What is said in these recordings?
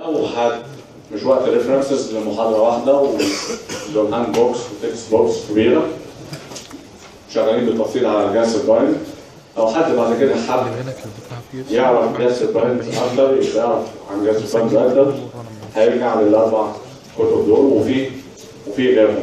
او حد مش وقت ريفرنسز لمحاضره واحده ولو هاند بوكس وتكست بوكس كبيره شغالين بالتفصيل على الجهاز الباين او حد بعد كده حب يعرف جهاز الباين اكتر يبقى يعرف عن جهاز الباين اكتر هيرجع للاربع كتب دول وفي وفي غيرهم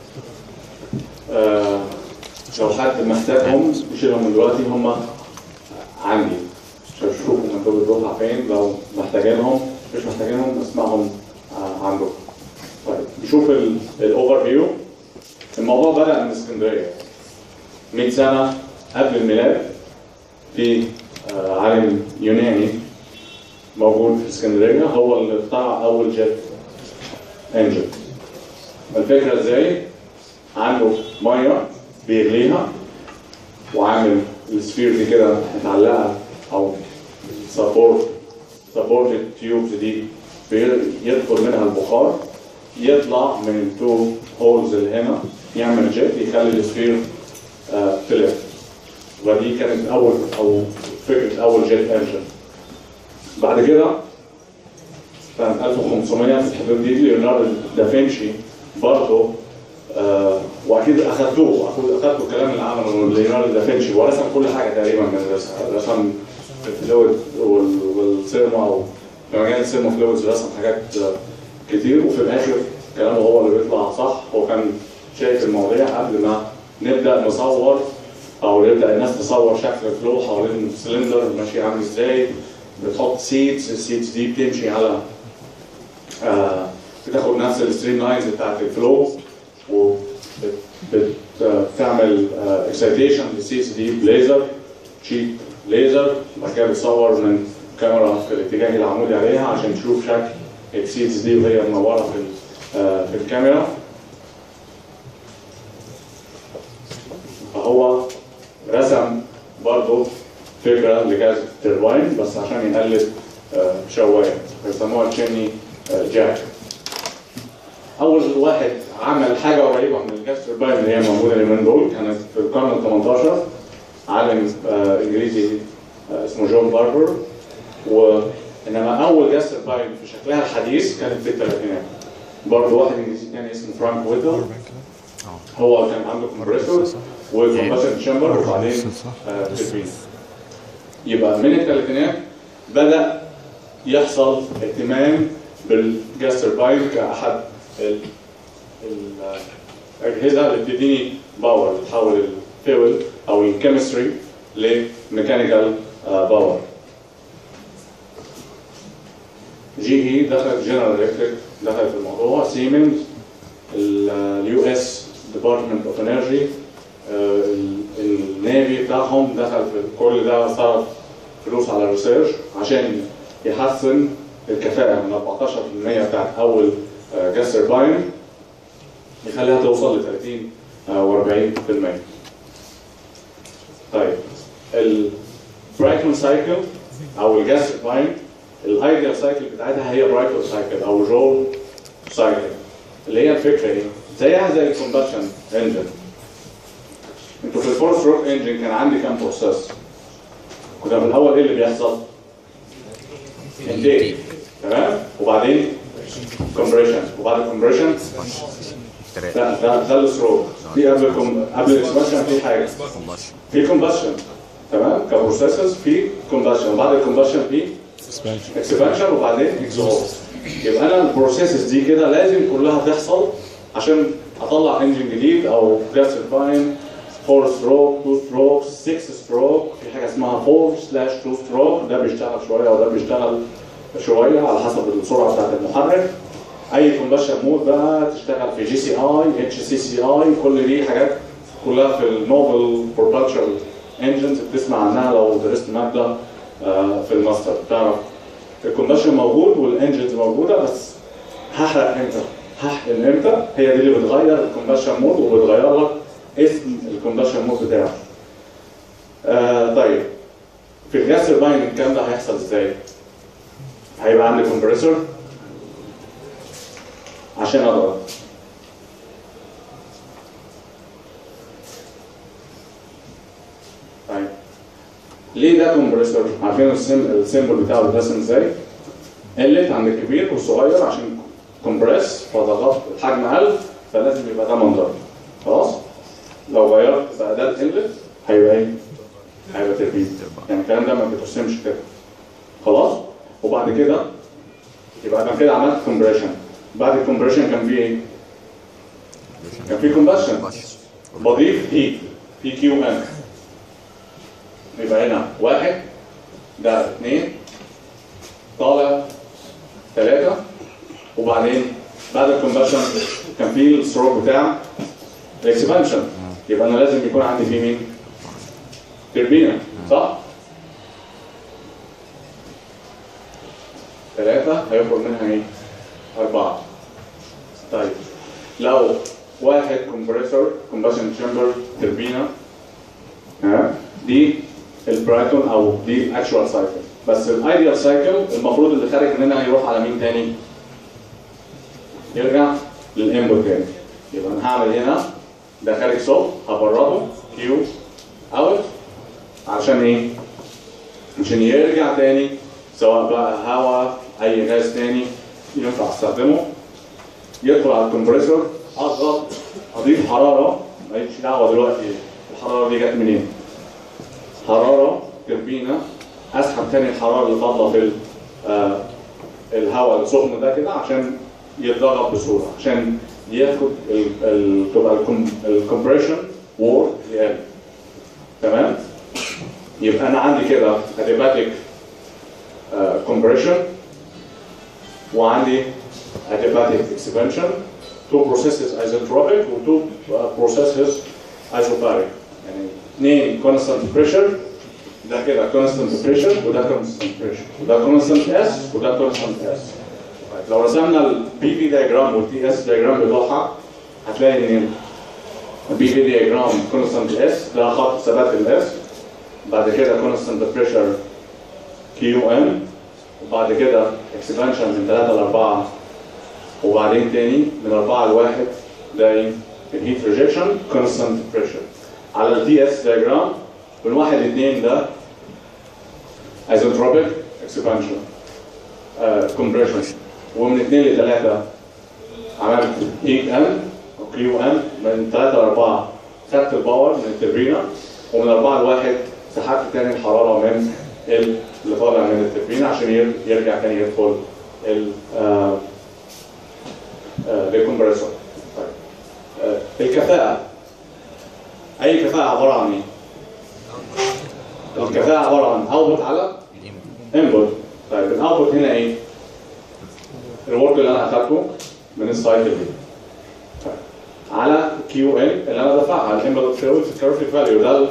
آه لو حد محتاجهم يشيلهم من دلوقتي هم عندي عشان تشوفوا مكتوب الدفعه فين لو محتاجينهم مش محتاجينهم اسمعهم آه عندكم. طيب نشوف الاوفر فيو الموضوع بدا من اسكندريه 100 سنه قبل الميلاد في آه عالم يوناني موجود في اسكندريه هو اللي اخترع اول جيت انجن الفكره ازاي؟ عنده ميه بيغليها وعامل السفير دي كده متعلقه او سبورت سبورت التيوبز دي يدخل منها البخار يطلع من التو هولز اللي هنا يعمل جيت يخلي السفير آه تلف ودي كانت اول او فكره اول جيت انجن بعد كده سنه 1500 في الحدود دي ليوناردو دافنشي برضه آه واكيد اخذتوه اخذتوا الكلام اللي عمله ليوناردو دافنشي ورسم كل حاجه تقريبا رسم الفلويد والسيرما او لما كان السيرما فلويدز رسم حاجات كتير وفي الاخر كلامه هو اللي بيطلع صح هو كان شايف المواضيع قبل ما نبدا نصور او نبدا الناس تصور شكل الفلو حوالين السلندر ماشي عامل ازاي بتحط سيتس السيتس دي بتمشي على آه بتاخد نفس الستريم لاينز بتاعت الفلو وبتعمل اكسيتيشن للسيتس دي بليزر تشيب ليزر بعد كده بتصور من كاميرا في الاتجاه العمودي عليها عشان تشوف شكل السيتس دي وهي منوره في آه في الكاميرا فهو رسم برضه فكره لجهاز الترباين بس عشان يقلد آه شوايه بيسموها تشيني آه جاك اول واحد عمل حاجه قريبه من الجهاز الترباين اللي هي موجوده اليومين دول كانت في القرن ال 18 عالم آه انجليزي آه اسمه جون باربر وانما اول جهاز ترباين في شكلها الحديث كانت في الثلاثينات برضه واحد انجليزي تاني اسمه فرانك ويتل هو كان عنده كومبريسور وكومبشن تشامبر وبعدين آه تربين يبقى من الثلاثينات بدا يحصل اهتمام بالجاز ترباين كاحد الاجهزه اللي بتديني باور تحول الفيول او الكيمستري لميكانيكال باور جي اي دخل جنرال الكتريك دخل في الموضوع سيمنز اليو اس ديبارتمنت اوف انرجي النافي بتاعهم دخل في كل ده صرف فلوس على الريسيرش عشان يحسن الكفاءه من 14% بتاعت اول جاس ترباين يخليها توصل ل 30 و40% طيب البرايتون سايكل او الجاس ترباين الايديال سايكل بتاعتها هي برايتون سايكل او جول سايكل اللي هي الفكره ايه؟ زيها زي الكومبشن انجن انتوا في الفور ستروك انجن كان عندي كام بروسيس؟ كنا في الاول ايه اللي بيحصل؟ انتيك تمام؟ وبعدين كومبريشن وبعد الكومبريشن لا ده ده الستروك في قبل كم... قبل الاكسبانشن في حاجه في كومبشن تمام كبروسيسز في كومبشن وبعد الكومبشن في اكسبانشن وبعدين اكزوست يبقى انا البروسيسز دي كده لازم كلها تحصل عشان اطلع انجن جديد او جاس ترباين 4 ستروك 2 ستروك 6 ستروك في حاجه اسمها 4 سلاش 2 ستروك ده بيشتغل شويه وده بيشتغل شويه على حسب السرعه بتاعت المحرك اي كومبشن مود بقى تشتغل في جي سي اي اتش سي سي اي كل دي حاجات كلها في النوبل بروبلشر انجنز بتسمع عنها لو درست ماده في الماستر تعرف الكومبشن موجود والانجنز موجوده بس هحرق امتى؟ هحقن امتى؟ هي دي اللي بتغير الكومبشن مود وبتغير لك اسم الكومبشن مود بتاعك. آه طيب في الجاس ترباين الكلام ده هيحصل ازاي؟ هيبقى عندي كومبريسور عشان اضغط طيب ليه ده كومبريسور؟ عارفين السيمبل بتاعه بيترسم ازاي؟ قلت عند الكبير والصغير عشان كومبريس فضغط الحجم قل فلازم يبقى ده منظر خلاص لو غيرت بقى ده الانلت هيبقى ايه؟ هيبقى تربيت يعني الكلام ده ما بيترسمش كده خلاص وبعد كده يبقى انا كده عملت كومبريشن بعد الكومبريشن كان في ايه؟ كان في كومبشن بضيف هيت في كيو ان يبقى هنا واحد ده اثنين طالع ثلاثة وبعدين بعد الكومبشن كان في الستروك بتاع الاكسبانشن يبقى انا لازم يكون عندي فيه مين؟ تربينة صح؟ ثلاثة هيخرج منها ايه؟ أربعة طيب لو واحد كومبريسور كومبشن تشامبر تربينة ها دي البرايتون او دي الاكشوال سايكل بس الايديال سايكل المفروض اللي خارج منها هيروح على مين تاني؟ يرجع للانبوت تاني يبقى انا هعمل هنا ده خارج صوت هبرده كيو اوت عشان ايه؟ عشان يرجع تاني سواء بقى هواء اي غاز تاني ينفع استخدمه يدخل على الكمبريسور اضغط اضيف حراره ماليش دعوه دلوقتي الحراره دي جت منين حراره تربينه اسحب تاني الحراره اللي فاضله في ال- آه، الهواء السخن ده كده عشان يتضغط بسهوله عشان ياخد ال- ال- تبقى الكمبريشن وورد يقل تمام يبقى انا عندي كده اديباتيك كومبريشن وعندي adiabatic expansion two processes isotropic و two uh, processes isobaric يعني اثنين constant pressure ده كده constant pressure وده constant pressure وده constant S وده constant S طيب لو رسمنا البي في diagram والتي اس diagram بتوعها هتلاقي ان البي في diagram constant S ده خط ثبات الاس بعد كده constant pressure كيو ام وبعد كده expansion من 3 ل 4 وبعدين تاني من 4 ل 1 ده ايه؟ الهيت ريجكشن كونستانت بريشر على الدي اس دايجرام من 1 ل 2 ده ايزوتروبيك اكسبانشن كومبريشن ومن 2 ل 3 عملت هيت ان وكيو ان من 3 ل 4 خدت الباور من التربينه ومن 4 ل 1 سحبت تاني الحراره من ال- اللي طالع من التربينه عشان ير- يرجع تاني يدخل ال آه، للكمبريسور طيب آه، الكفاءة أي كفاءة عبارة عن إيه؟ الكفاءة عبارة عن اوتبوت على انبوت طيب الاوتبوت هنا إيه؟ الورك اللي أنا أخدته من السايكل دي طيب. على كيو ان اللي أنا دفعها الانبوت كيرف فاليو ده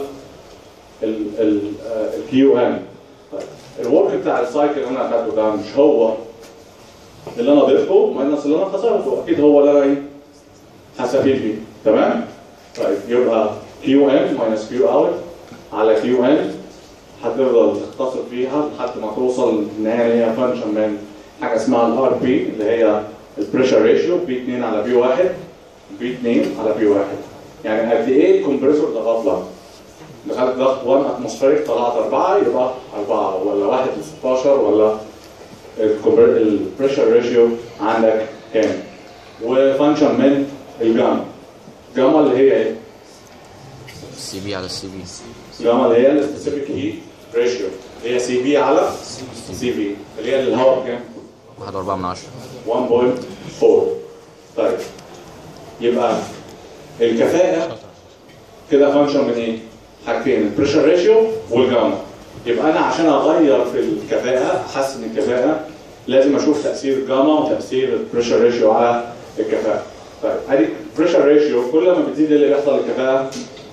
الكيو ان طيب الورك بتاع السايكل اللي أنا أخدته ده مش هو اللي انا ضفته ماينس اللي انا خسرته اكيد هو اللي انا ايه هستفيد بيه تمام طيب يبقى كيو ان ماينس كيو اوت على كيو ان هتفضل تختصر فيها لحد ما توصل النهايه هي فانكشن من حاجه اسمها الار بي اللي هي البريشر ريشيو بي 2 على بي 1 بي 2 على بي 1 يعني قد ايه الكمبريسور ضغط لك دخلت ضغط 1 اتموسفيريك طلعت 4 يبقى 4 ولا 1 ل 16 ولا البريشر ريشيو عندك كام وفانكشن من الجاما جاما اللي هي ايه؟ سي بي على السي بي جاما اللي هي السبيسيفيك هيت ريشيو اللي هي سي بي على سي بي اللي هي للهواء بكام؟ واحد وأربعة من عشرة 1.4 طيب يبقى الكفاءة كده فانكشن من ايه؟ حاجتين البريشر ريشيو والجاما يبقى انا عشان اغير في الكفاءة احسن الكفاءة لازم اشوف تاثير الجاما وتاثير البريشر ريشيو على الكفاءة طيب ادي البريشر ريشيو كل ما بتزيد اللي بيحصل للكفاءة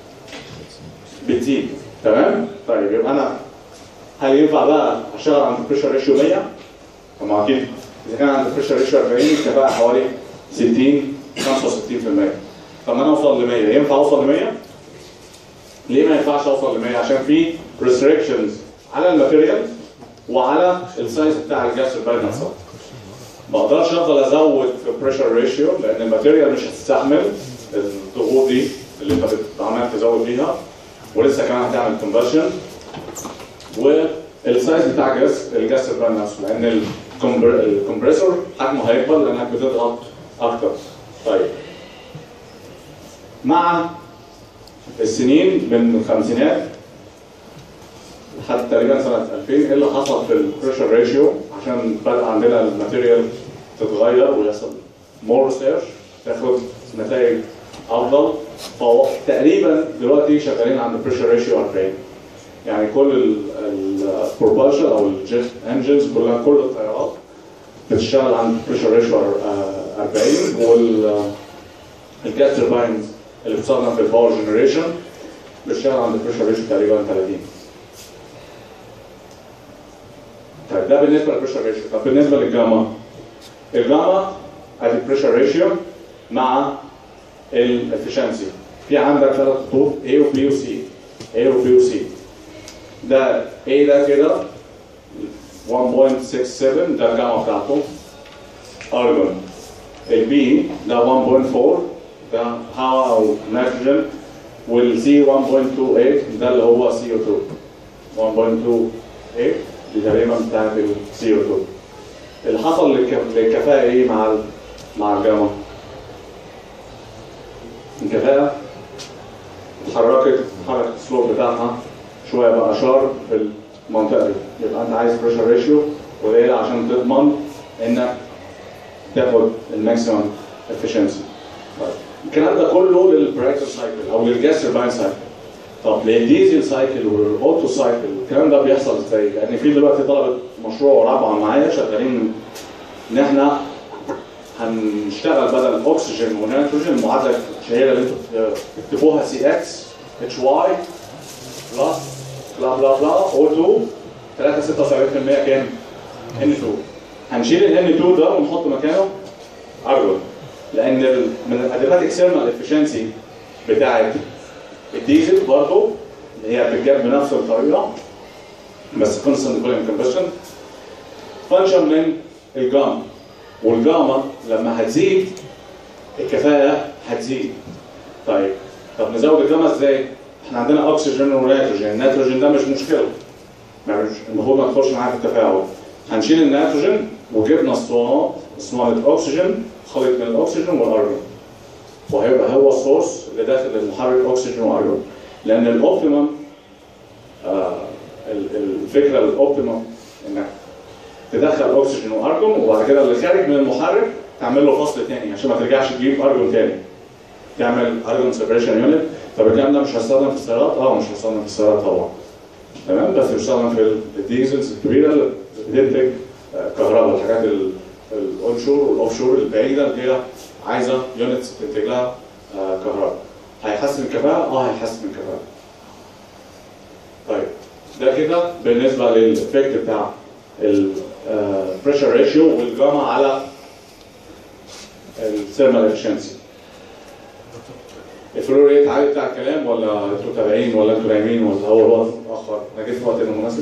بتزيد تمام؟ طيب يبقى انا هل ينفع بقى اشتغل عند البريشر ريشيو 100 طب ما اكيد اذا كان عند البريشر ريشيو 40 الكفاءه حوالي 60 65% طب ما انا اوصل ل 100 ينفع اوصل ل 100 ليه ما ينفعش اوصل ل 100 عشان في ريستريكشنز على الماتيريال وعلى السايز بتاع الجاس توربين نفسها ما اقدرش افضل ازود في البريشر ريشيو لان الماتيريال مش هتستحمل الضغوط دي اللي انت بت- عمال تزود فيها ولسه كمان هتعمل كونفرشن والسايز بتاع الجاس الجاس توربين نفسه لان الكمبر- الكمبريسور حجمه هيكبر لانك بتضغط اكتر طيب مع السنين من الخمسينات لحد تقريبا سنه 2000 ايه اللي حصل في البريشر ريشيو عشان بدا عندنا الماتيريال تتغير ويحصل مور ريسيرش تاخد نتائج افضل فهو تقريبا دلوقتي شغالين عند بريشر ريشيو 40 يعني كل البروبالشن او الجيت انجنز كلها كل الطيارات بتشتغل عند بريشر ريشيو 40 وال الجاس ترباينز اللي بتستخدم في الباور جنريشن بتشتغل عند بريشر ريشيو تقريبا 30 طيب ده بالنسبه للبريشر ريشيو طب بالنسبه للجاما الجاما ادي بريشر ريشيو مع الافشنسي في عندك ثلاث خطوط A و B و C A و B و C ده A ده كده 1.67 ده الجاما بتاعته ارجون البي ده 1.4 ده هواء او نيتروجين والسي 1.28 ده اللي هو CO2 1.28 دي تقريبا بتاعت ال CO2 اللي حصل للك- للكفاءة ايه مع ال- مع الجاما؟ الكفاءة اتحركت حركة السلوب بتاعها شوية بقى شارب في المنطقة دي يبقى انت عايز بريشر ريشيو قليل عشان تضمن انك تاخد الماكسيمم افشنسي الكلام ده كله للبراكتس سايكل او للجاس ترباين سايكل طب للديزل سايكل والاوتو سايكل الكلام ده بيحصل ازاي؟ لان في دلوقتي طلبه مشروع رابعه معايا شغالين ان احنا هنشتغل بدل اكسجين ونيتروجين المعادله الشهيره اللي انتوا بتكتبوها سي اكس اتش واي بلس بلا بلا بلا او 2 3 76% كام؟ ان 2 هنشيل الان 2 ده ونحط مكانه ارجون لان ال- من الادوات اكسترنال افشنسي بتاعت الديزل برضه اللي هي بتجاب بنفس الطريقه بس كونستنت كولين كومبشن فانكشن من الجاما والجاما لما هتزيد الكفاءه هتزيد طيب طب نزود الجاما ازاي؟ احنا عندنا اكسجين ونيتروجين النيتروجين ده مش مشكله ما مش المفروض ما تخش معاه في التفاعل هنشيل النيتروجين وجبنا اسطوانات اسطوانه اكسجين خلط من الاكسجين والارجون وهيبقى هو السورس اللي داخل المحرك اكسجين وارجون لان الاوبتيمم آه ال- الفكره الاوبتيمم انك تدخل اكسجين وارجون وبعد كده اللي خارج من المحرك تعمل له فصل تاني عشان ما ترجعش تجيب ارجون تاني تعمل ارجون سيبريشن يونت طب الكلام ده مش هستخدم في السيارات؟ اه مش هستخدم في السيارات طبعا تمام بس بيستخدم في الديزلز الكبيره اللي بتنتج آه، كهرباء الحاجات الاونشور والاوف البعيده اللي هي عايزه يونتس تنتج لها آه، كهرباء هيحسن الكفاءه؟ اه هيحسن الكفاءه طيب ده كده بالنسبه للافكت بتاع البريشر ريشيو والجاما على الثيرمال افشنسي الفلو ريت عالي بتاع الكلام ولا انتوا تابعين ولا انتوا نايمين ولا هو الوقت متاخر؟ انا جيت في وقت مناسب؟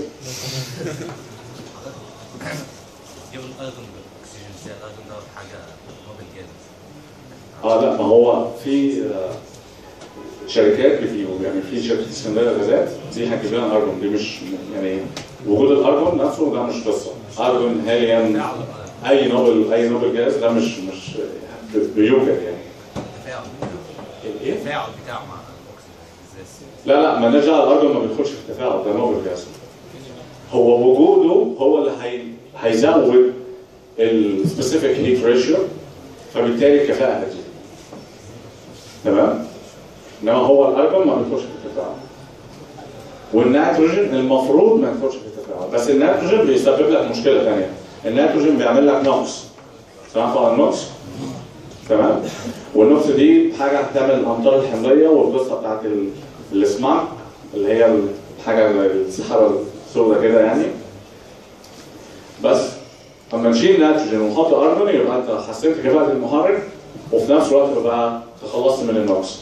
قبل الايضون بالاكسجين زي الايضون ده حاجه مو بالجاز اه لا ما هو في آه، شركات بتجيبه يعني في شركه اسكندريه غازات دي هتجيب لنا ارجون دي مش يعني وجود الارجون نفسه ده مش قصه ارجون هيليوم اي نوبل اي نوبل جاز ده مش مش بيوجد يعني التفاعل ايه؟ التفاعل بتاعه مع الاكسجين ازاي لا لا ما نرجع الارجون ما بيدخلش في التفاعل ده نوبل جاز هو وجوده هو اللي هي هيزود السبيسيفيك هيت ريشيو فبالتالي الكفاءه هتزيد تمام انما هو الارجون ما بيدخلش في التفاعل والنيتروجين المفروض ما يدخلش في التفاعل بس النيتروجين بيسبب لك مشكله ثانيه النيتروجين بيعمل لك نقص سمعت عن النقص تمام والنقص دي حاجه هتعمل الامطار الحمضيه والقصه بتاعت ال- السماك اللي هي الحاجه الصحراء السوداء كده يعني بس اما نشيل نيتروجين ونحط ارجون يبقى انت حسنت كفاءه المحرك وفي نفس الوقت بقى تخلصت من النقص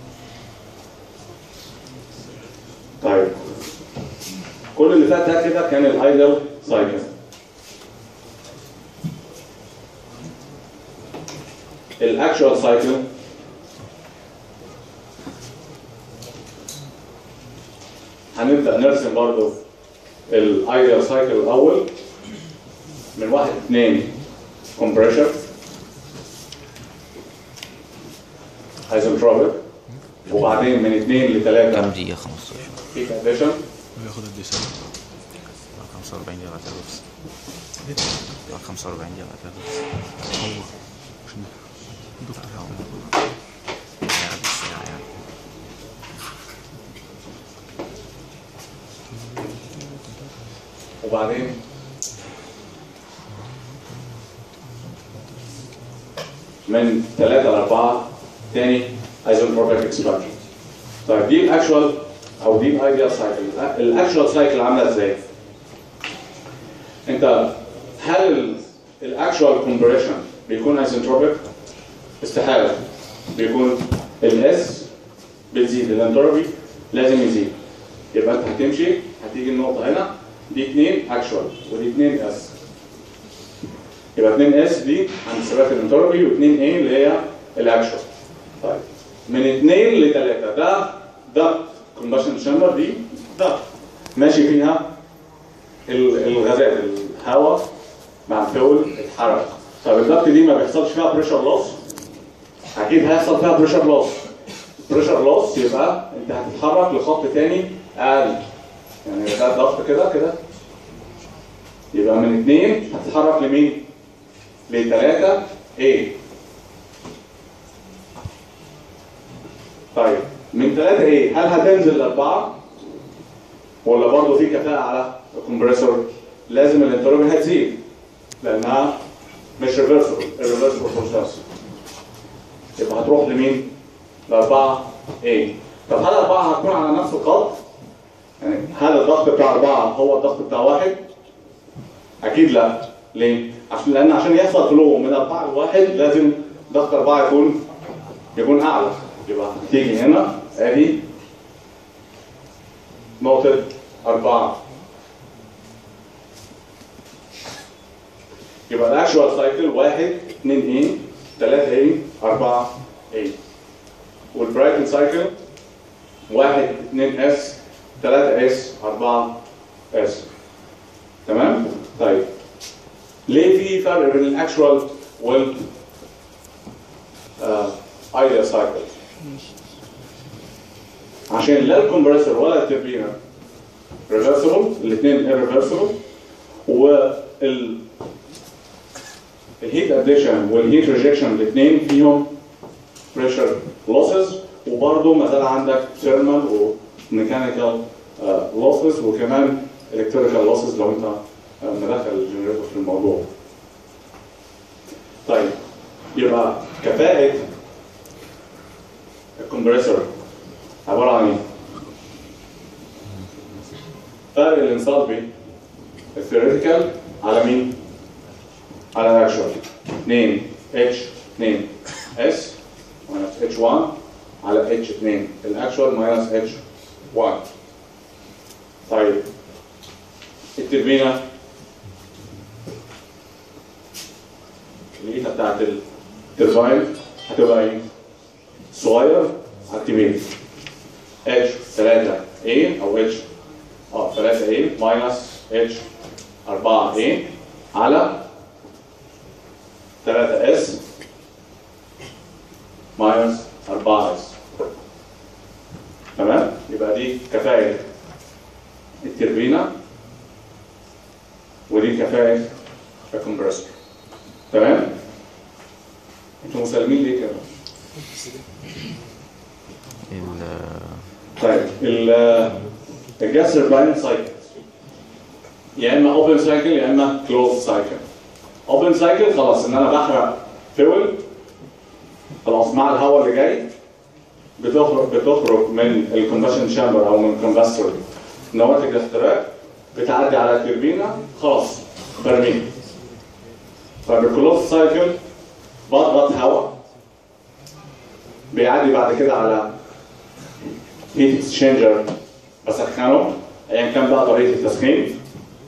طيب كل اللي فات ده كده كان الايدل سايكل الاكشوال سايكل هنبدا نرسم برضو الايدل سايكل الاول من واحد اثنين كومبريشر ايزنتروبيك وبعدين من اثنين كام لثلاثه دقيقة 15 هيت اديشن وياخد قد ايه سنة؟ 45 دقيقة تدرس 45 دقيقة تدرس هو عشان دكتور يعني بالساعة يعني وبعدين من ثلاثة لأربعة تاني ايزوتروبيك اكسبانشن طيب دي الاكشوال او دي الايديال سايكل الاكشوال سايكل عامله ازاي؟ انت هل الاكشوال كومبريشن بيكون ايزنتروبيك؟ استحاله بيكون الاس بتزيد الانتروبي لازم يزيد يبقى انت هتمشي هتيجي النقطه هنا دي 2 اكشوال ودي 2 اس يبقى 2 اس دي عند ثبات الانتروبي و2 اي اللي هي الاكشوال طيب من 2 ل 3 ده ده كومباشن شامبر دي ده ماشي فيها ال- الغازات الهواء مع الفول اتحرق طب الضغط دي ما بيحصلش فيها بريشر لوس اكيد هيحصل فيها بريشر لوس بريشر لوس يبقى انت هتتحرك لخط تاني اقل يعني ده الضغط كده كده يبقى من اثنين هتتحرك لمين؟ لثلاثة ايه طيب من ثلاثة ايه؟ هل هتنزل لأربعة؟ ولا برضه في كفاءة على الكمبريسور؟ لازم الانتروبي هتزيد لأنها مش ريفرسبل الريفرسبل بروسيس يبقى هتروح لمين؟ لأربعة ايه؟ طب هل أربعة هتكون على نفس الخط؟ يعني هل الضغط بتاع أربعة هو الضغط بتاع واحد؟ أكيد لا ليه؟ عشان لأن عشان يحصل فلو من أربعة لواحد لازم ضغط أربعة يكون يكون أعلى يبقى تيجي هنا أدي نقطة أربعة يبقى الأكشوال سايكل واحد اثنين إيه ثلاثة إيه أربعة إيه والبرايتن سايكل واحد اثنين اس ثلاثة اس أربعة اس تمام؟ طيب ليه في فرق بين الاكشوال وال ايديال سايكل؟ عشان لا الكمبريسور ولا التربينه ريفرسبل الاثنين irreversible وال الهيت اديشن والهيت ريجكشن الاثنين فيهم بريشر لوسز وبرضه ما زال عندك ثيرمال وميكانيكال لوسز وكمان الكتريكال لوسز لو انت آه، مدخل الجنريتور في الموضوع. طيب يبقى كفاءة الكمبريسور عبارة عن ايه؟ فرق الانصالبي الثيوريتيكال على مين؟ على الاكشوال 2 اتش 2 اس ماينس اتش 1 على اتش 2 الاكشوال ماينس اتش 1 طيب التربينه الإيتا بتاعت الترباين هتبقى ايه؟ صغير على الكبير اتش 3 a او اتش اه 3 a ماينس اتش 4 a على 3 اس ماينس 4 اس تمام يبقى دي كفاءة التربينة ودي كفاءة الكمبرسور تمام انتوا مسالمين ليه كده ال- طيب ال- الجاس تربين سايكل يا اما اوبن سايكل يا اما كلوز سايكل اوبن سايكل خلاص ان انا بحرق فيول خلاص مع الهواء اللي جاي بتخرج بتخرج من الكومبشن شامبر او من الكمبستر نواتج الاحتراق بتعدي على التربينه خلاص برميه طيب الكلوز سايكل بضغط هواء بيعدي بعد كده على هيت اكسشينجر بسخنه ايا كان بقى طريقه التسخين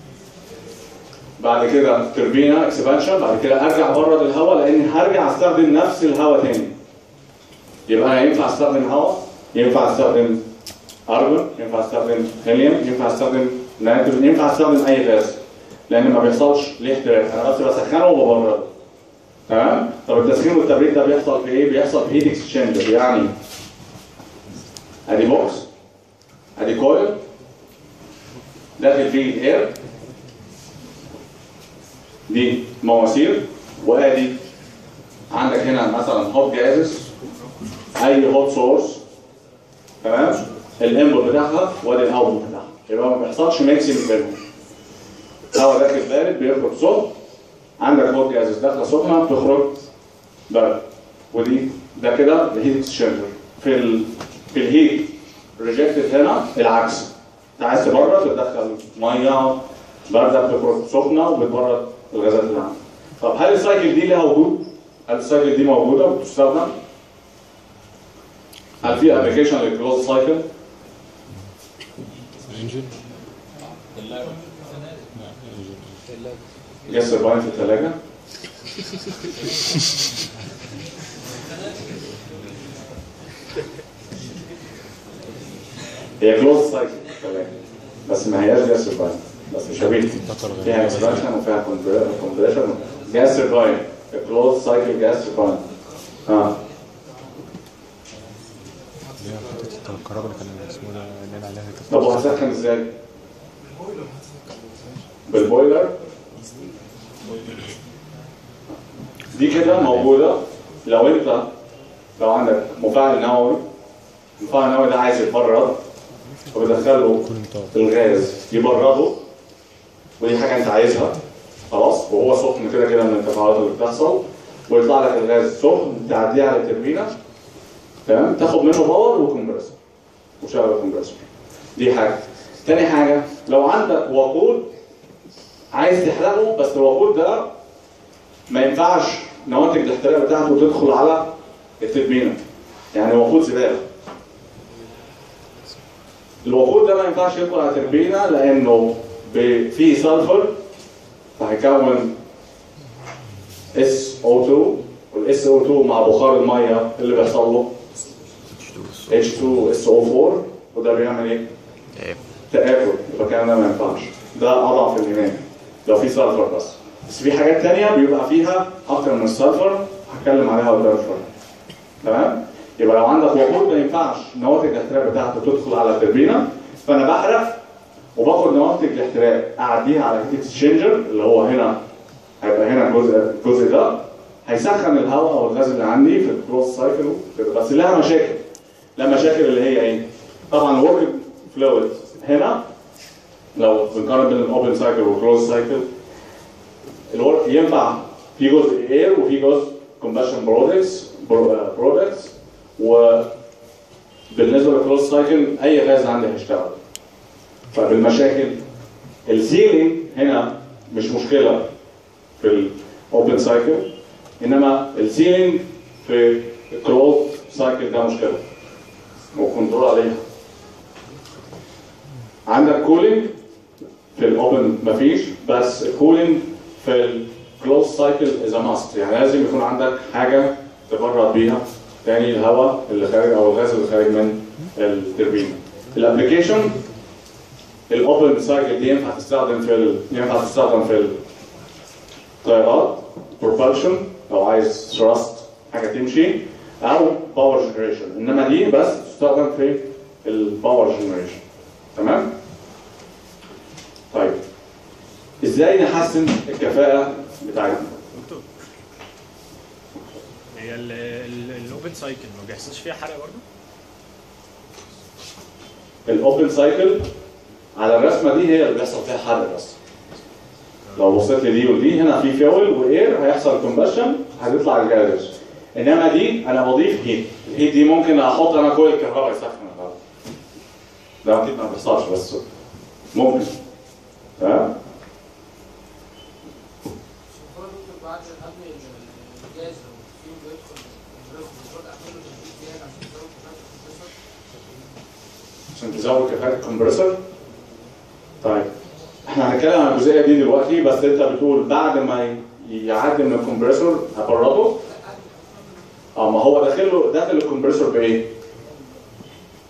بعد كده تربينه اكسبانشن بعد كده ارجع بره للهواء لان هرجع استخدم نفس الهواء تاني يبقى انا ينفع استخدم هواء ينفع استخدم ارجون ينفع استخدم هيليوم ينفع استخدم نيتروجين ينفع استخدم اي غاز لان ما بيحصلش ليه احتراق انا بس بسخنه وببرده تمام طب التسخين والتبريد ده بيحصل في ايه بيحصل في هيت اكسشينجر يعني ادي بوكس ادي كويل داخل فيه الاير دي مواسير وادي عندك هنا مثلا هوت جازز اي هوت سورس تمام الانبوت بتاعها وادي الاوتبوت بتاعها يبقى ما بيحصلش ميكسنج بينهم هواء داخل بارد بيخرج سخن عندك هوت جازز داخله سخنه بتخرج برد ودي ده كده الهيت اكسشينجر في ال في الهيت ريجكتد هنا العكس انت عايز تبرد بتدخل ميه بارده بتخرج سخنه وبتبرد الغازات اللي عندك طب هل السايكل دي لها وجود؟ هل السايكل دي موجوده وبتستخدم؟ هل في ابلكيشن للكلوز سايكل؟ انجن جاس ترباين في الثلاجه؟ هي كلوز سايكل في الثلاجه بس ما هياش جاس ترباين بس شبيه فيها اكسبانشن وفيها كومبريشن جاس ترباين كلوز سايكل جاس ترباين اه اللي هي حته الكهرباء اللي كان اسمه ده اللي انا عليها كده. طب وهسخن ازاي؟ بالبويلر دي كده موجودة لو انت لو عندك مفاعل نووي المفاعل النووي ده عايز يتبرد فبتدخله الغاز يبرده ودي حاجة انت عايزها خلاص وهو سخن كده كده من التفاعلات اللي بتحصل ويطلع لك الغاز سخن تعديه على التربينة تمام تاخد منه باور وكمبرسور وشغل الكمبرسور دي حاجة تاني حاجة لو عندك وقود عايز تحرقه بس الوقود ده ما ينفعش نواتج الاحتراق بتاعته تدخل على التربينة يعني وقود زبالة الوقود ده ما ينفعش يدخل على التربينة لأنه ب- فيه سلفر فهيكون SO2 وال SO2 مع بخار المية اللي بيحصل له H2SO4 وده بيعمل ايه؟ ايه تآكل يبقى الكلام ده ما ينفعش ده أضعف الإيمان لو في سلفر بس بس في حاجات تانية بيبقى فيها أكتر من السلفر هتكلم عليها قدام شوية تمام؟ يبقى لو عندك وقود ما ينفعش نواتج الاحتراق بتاعته تدخل على التربينة فأنا بحرق وباخد نواتج الاحتراق أعديها على هيت اكسشينجر اللي هو هنا هيبقى هنا الجزء الجزء ده هيسخن الهواء او الغاز اللي عندي في الكروس سايكل وكده. بس لها مشاكل لها مشاكل اللي هي ايه؟ طبعا الورك فلويد هنا لو بنقارن بين الاوبن سايكل والكلوز سايكل الورك ينفع في جزء اير وفي جزء كومباشن برودكتس برودكتس وبالنسبه للكلوز سايكل اي غاز عندي هيشتغل فبالمشاكل السيلينج هنا مش مشكله في الاوبن سايكل انما السيلينج في الكلوز سايكل ده مشكله وكنترول عليها عندك كولينج في الاوبن مفيش بس الكولينج في الكلوز سايكل از ماست يعني لازم يكون عندك حاجه تبرد بيها تاني الهواء اللي خارج او الغاز اللي خارج من التربينه الابلكيشن الاوبن سايكل دي ينفع تستخدم في ال... ينفع تستخدم في الطيارات بروبلشن لو عايز ثراست حاجه تمشي او باور جنريشن انما دي بس تستخدم في الباور جنريشن تمام طيب ازاي نحسن الكفاءه بتاعتنا دكتور هي الاوبن سايكل ما بيحصلش فيها حرق برضه؟ الاوبن سايكل على الرسمه دي هي اللي بيحصل فيها حرق بس لو بصيت لدي ودي هنا في فيول واير هيحصل كومبشن هتطلع الجاز انما دي انا بضيف هيت الهيت دي ممكن احط انا كويل كهرباء يسخن الهواء ده اكيد ما بيحصلش بس ممكن تمام المفروض دكتور بعد قبل الجهاز لو فيه بيدخل الكمبريسور المفروض اعمل له تشغيل زياده عشان يزود كفاءه الكمبريسور عشان تزود كفاءه الكمبريسور طيب احنا هنتكلم عن الجزئيه دي دلوقتي بس انت بتقول بعد ما يعدي من الكمبريسور هبرده اه ما هو داخل له داخل الكمبريسور بايه؟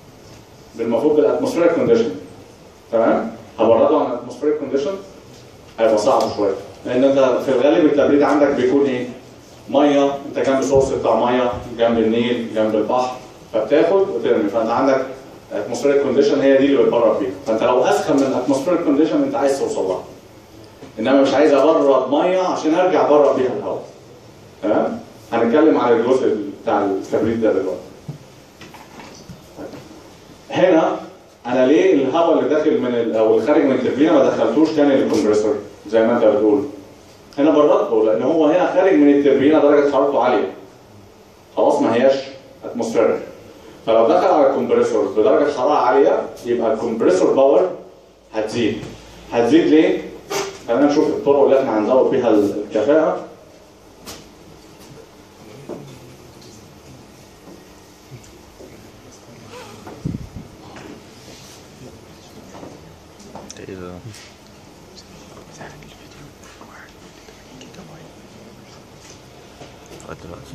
بالمفروض بالاتموسفيريك كونديشن تمام؟ هبرده عن الاتموسفيريك كونديشن هيبقى صعب شويه لان انت في الغالب التبريد عندك بيكون ايه؟ ميه انت جنب سورس بتاع ميه جنب النيل جنب البحر فبتاخد وترمي فانت عندك اتموسفيريك كونديشن هي دي اللي بتبرد بيها فانت لو اسخن من اتموسفيريك كونديشن انت عايز توصل لها انما مش عايز ابرد ميه عشان ارجع ابرد بيها الهواء تمام هنتكلم عن الجزء بتاع التبريد ده دلوقتي هنا انا ليه الهواء اللي داخل من ال- او اللي خارج من التربينه ما دخلتوش تاني للكمبريسور زي ما انت بتقول هنا بردته لان هو هنا خارج من التربينه درجه حرارته عاليه خلاص ما هياش اتموسفيريك فلو دخل على الكمبريسور بدرجه حراره عاليه يبقى الكمبريسور باور هتزيد هتزيد ليه؟ خلينا نشوف الطرق اللي احنا هنزود بيها الكفاءه ده ايه ده؟ لغاية دلوقتي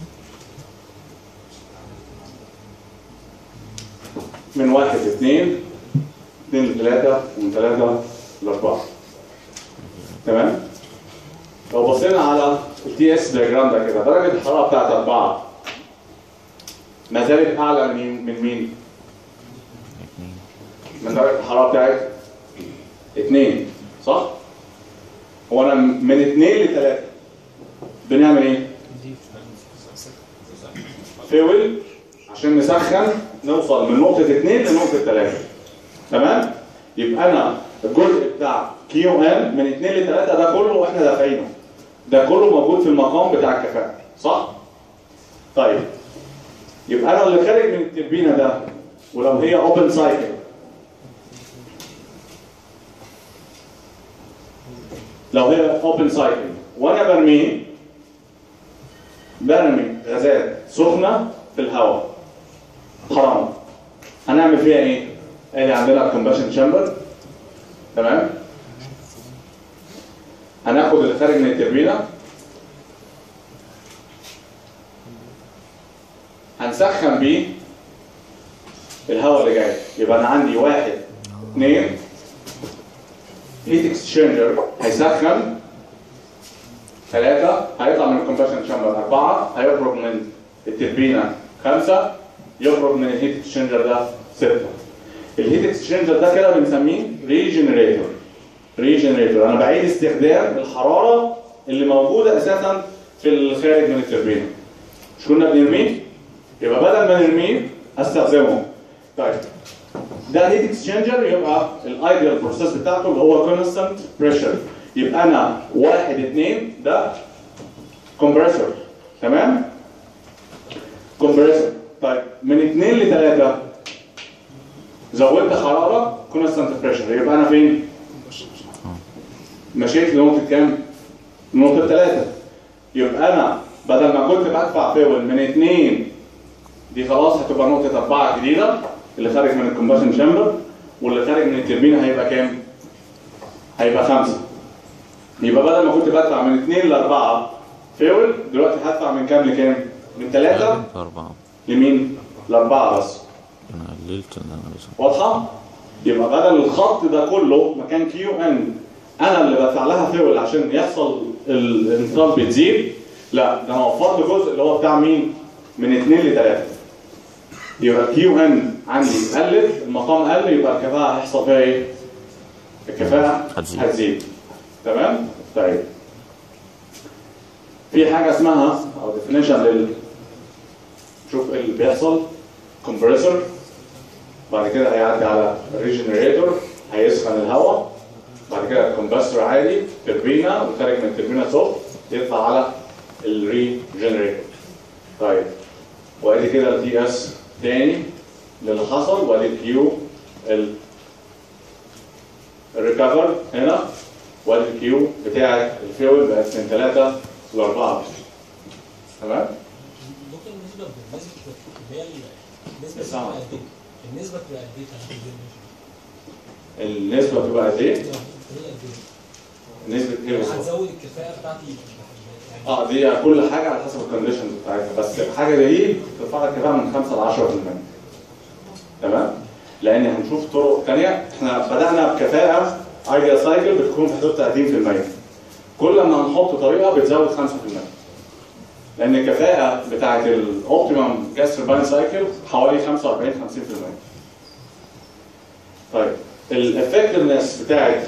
من واحد لاثنين اثنين لثلاثة ومن ثلاثة لأربعة تمام؟ لو بصينا على التي اس دياجرام ده كده درجة الحرارة بتاعت أربعة ما زالت أعلى من مين؟ من مين؟ اتنين من درجة الحرارة بتاعت اثنين صح؟ هو أنا من اثنين لثلاثة بنعمل إيه؟ فيول عشان نسخن نوصل من نقطة 2 لنقطة 3 تمام؟ يبقى أنا الجزء بتاع كيو ان من 2 ل 3 ده كله احنا دافعينه ده كله موجود في المقام بتاع الكفاءة صح؟ طيب يبقى أنا اللي خارج من التربينة ده ولو هي اوبن سايكل لو هي اوبن سايكل وانا برميه برمي غازات سخنه في الهواء حرام هنعمل فيها ايه؟ ادي عندنا الكومباشن شامبر تمام؟ هناخد اللي خارج من التربينه هنسخن بيه الهواء اللي جاي يبقى انا عندي واحد اثنين هيت اكسشينجر هيسخن ثلاثة هيطلع من الكومباشن شامبر أربعة هيخرج من التربينة خمسة يخرج من الهيت اكسشينجر ده ستة الهيت اكسشينجر ده كده بنسميه ريجنريتور ريجنريتور أنا بعيد استخدام الحرارة اللي موجودة أساسا في الخارج من التربينة مش كنا بنرميه؟ يبقى بدل ما نرميه استخدمه طيب ده هيت اكسشينجر يبقى الايديال بروسيس بتاعته اللي هو كونستانت بريشر يبقى انا واحد اثنين ده كومبريسور تمام كومبريسور طيب من اثنين لثلاثه زودت حراره كونستانت بريشر يبقى انا فين؟ مشيت لنقطه كام؟ نقطه ثلاثه يبقى انا بدل ما كنت بدفع فيول من اثنين دي خلاص هتبقى نقطة أربعة جديدة اللي خارج من الكومباشن شامبر واللي خارج من التربينة هيبقى كام؟ هيبقى خمسة يبقى بدل ما كنت بدفع من اثنين لأربعة فيول دلوقتي هدفع من كام لكام؟ من ثلاثة أربعة لمين؟ لأربعة بس أنا قللت اللي أنا عايزه واضحة؟ يبقى بدل الخط ده كله مكان كيو ان انا اللي بدفع لها فيول عشان يحصل الانتقال بتزيد لا ده انا وفرت جزء اللي هو بتاع مين؟ من اثنين لثلاثة يبقى كيو ان عندي قلت المقام قل يبقى الكفاءة هيحصل فيها ايه؟ الكفاءة هتزيد. هتزيد تمام؟ طيب في حاجة اسمها او ديفينيشن لل شوف إيه اللي بيحصل كومبريسور بعد كده هيعدي على ريجنريتور هيسخن الهواء بعد كده كومبريسور عادي تربينه وخارج من التربينه سخن يطلع على الريجنريتور طيب وادي كده التي اس تاني للي حصل وادي الكيو ال الريكفر هنا وادي الكيو بتاعت الفيول بقت من 3 ل 4 تمام ممكن النسبة بالنسبة اللي هي النسبة سامع. بتبقى قد ايه؟ النسبة بتبقى قد ايه بتاعت الجنريشن؟ النسبه بتبقى قد ايه؟ بتبقى قد ايه؟ نسبه ايه بالظبط؟ هتزود الكفاءة بتاعتي يعني اه دي كل حاجه على حسب الكونديشنز بتاعتها بس حاجه زي دي ترفع لك كفاءه من 5 ل 10% تمام؟ لان هنشوف طرق ثانيه احنا بدانا بكفاءه ايديال سايكل بتكون في حدود 30% كل ما هنحط طريقه بتزود 5% لان الكفاءه بتاعه الاوبتيمم جاس تربين سايكل حوالي 45 50% طيب الافكتفنس بتاعه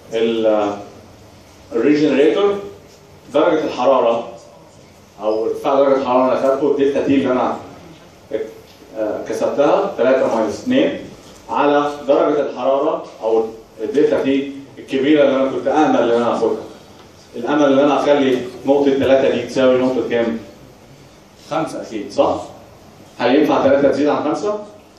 الريجنريتور درجه الحراره او ارتفاع درجه الحراره اللي اخدته الدلتا تي اللي انا آه، كسبتها 3 ماينس 2 على درجه الحراره او الدلتا تي الكبيره اللي انا كنت امل ان انا اخدها الامل ان انا اخلي نقطه 3 دي تساوي نقطه كام؟ 5 اكيد صح؟ هل ينفع 3 تزيد عن 5؟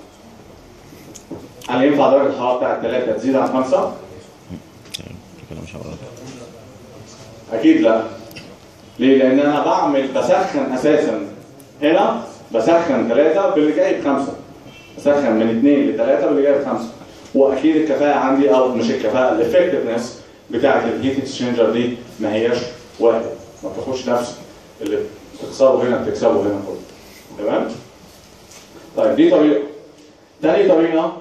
هل ينفع درجه الحراره بتاعت 3 تزيد عن 5؟ كده مش هقول اكيد لا ليه؟ لان انا بعمل بسخن اساسا هنا بسخن 3 باللي جاي بخمسه بسخن من 2 ل 3 باللي جاي بخمسه واكيد الكفاءه عندي او مش الكفاءه الافكتفنس بتاعت الهيت اكسشينجر دي ما هياش واحد ما بتاخدش نفس اللي بتخسره هنا بتكسبه هنا كله تمام؟ طيب دي طريقه تاني طريقه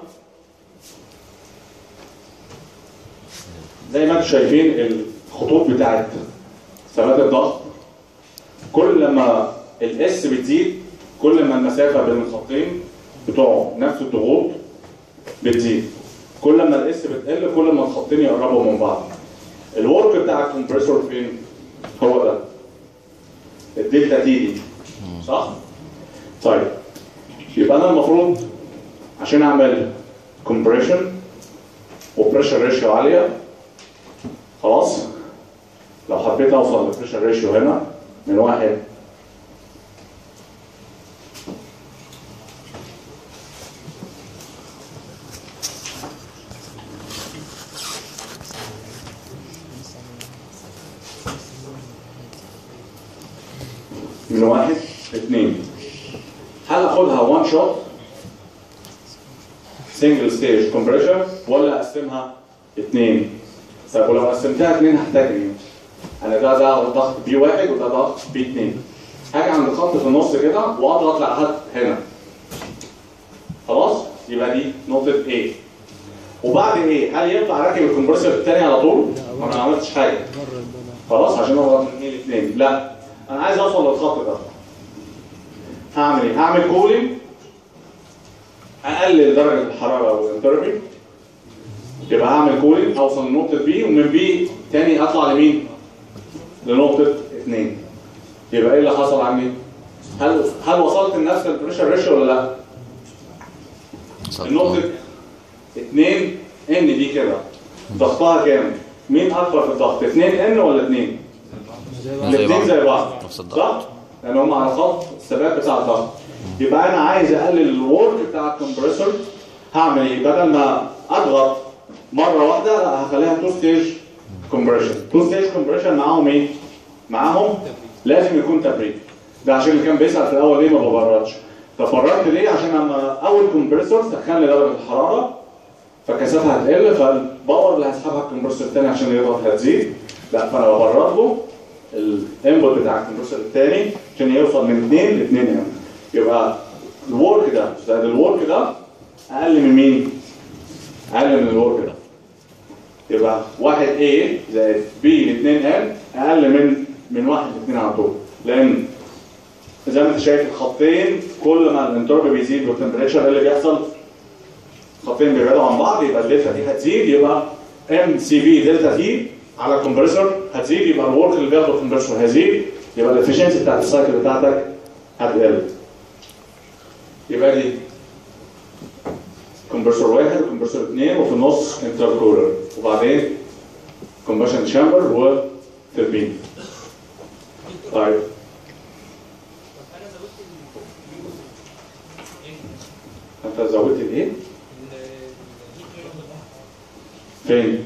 زي ما انتم شايفين الخطوط بتاعت ثبات الضغط كل ما الاس بتزيد كل ما المسافه بين الخطين بتوع نفس الضغوط بتزيد كل ما الاس بتقل كل ما الخطين يقربوا من بعض الورك بتاع الكمبريسور فين هو ده الدلتا تي دي صح طيب يبقى انا المفروض عشان اعمل كومبريشن وبريشر ريشيو عاليه خلاص لو حبيت اوصل للبريشر ريشيو هنا من واحد من واحد لاثنين هل اخدها وان شوت سنجل ستيج كومبريشن ولا اقسمها اثنين طيب ولو قسمتها اثنين هحتاج ايه؟ انا ده ده ضغط بي واحد وده ضغط بي اثنين هاجي عند خط في النص كده واضغط لحد هنا خلاص يبقى دي نقطة A وبعد A هل ينفع راكب الكمبرسور الثاني على طول؟ ما انا ما عملتش حاجة خلاص عشان اضغط من اثنين لاثنين لا انا عايز اوصل للخط ده هعمل ايه؟ هعمل كولينج اقلل درجة الحرارة والانتربي يبقى هعمل كولينج اوصل لنقطة بي ومن بي تاني اطلع لمين؟ لنقطة اثنين يبقى ايه اللي حصل عندي؟ هل هل وصلت لنفس البريشر ريشيو ولا لا؟ النقطة 2 ان دي كده ضغطها كام؟ مين اكبر في الضغط؟ 2 ان ولا 2؟ زي الاثنين بعض. زي بعض نفس الضغط. صح؟ لان هم على خط الثبات بتاع الضغط يبقى انا عايز اقلل الورك بتاع الكمبريسور هعمل ايه؟ بدل ما اضغط مره واحده لا هخليها تو ستيج كومبريشن تو ستيج كومبريشن معاهم ايه؟ معاهم لازم يكون تبريد ده عشان اللي كان بيسال في الاول ليه ما ببردش فبردت ليه عشان لما اول كومبريسور سخن لي درجه الحراره فكثافها هتقل فالباور اللي هيسحبها الكمبريسور الثاني عشان يضغط هتزيد لا فانا ببرد له الانبوت بتاع الكمبريسور الثاني عشان يوصل من 2 ل 2 ام يبقى الورك ده زائد الورك ده اقل من مين؟ اقل من الورك ده يبقى 1 A زائد B ل 2 M اقل من من 1 ل 2 على طول لان زي ما انت شايف الخطين كل ما الانتروبي بيزيد والتمبريتشر ايه اللي بيحصل؟ خطين بيبعدوا عن بعض يبقى الدلتا دي هتزيد يبقى ام سي بي دلتا تي على الكمبريسور هتزيد يبقى الورك اللي بياخده الكمبريسور هيزيد يبقى الافشنسي بتاعت السايكل بتاعتك هتقل يبقى دي كمبريسور واحد وكمبريسور اثنين وفي النص انتركولر وبعدين كومبشن شامبر وتربين طيب انا زودت انت زودت الايه؟ فين؟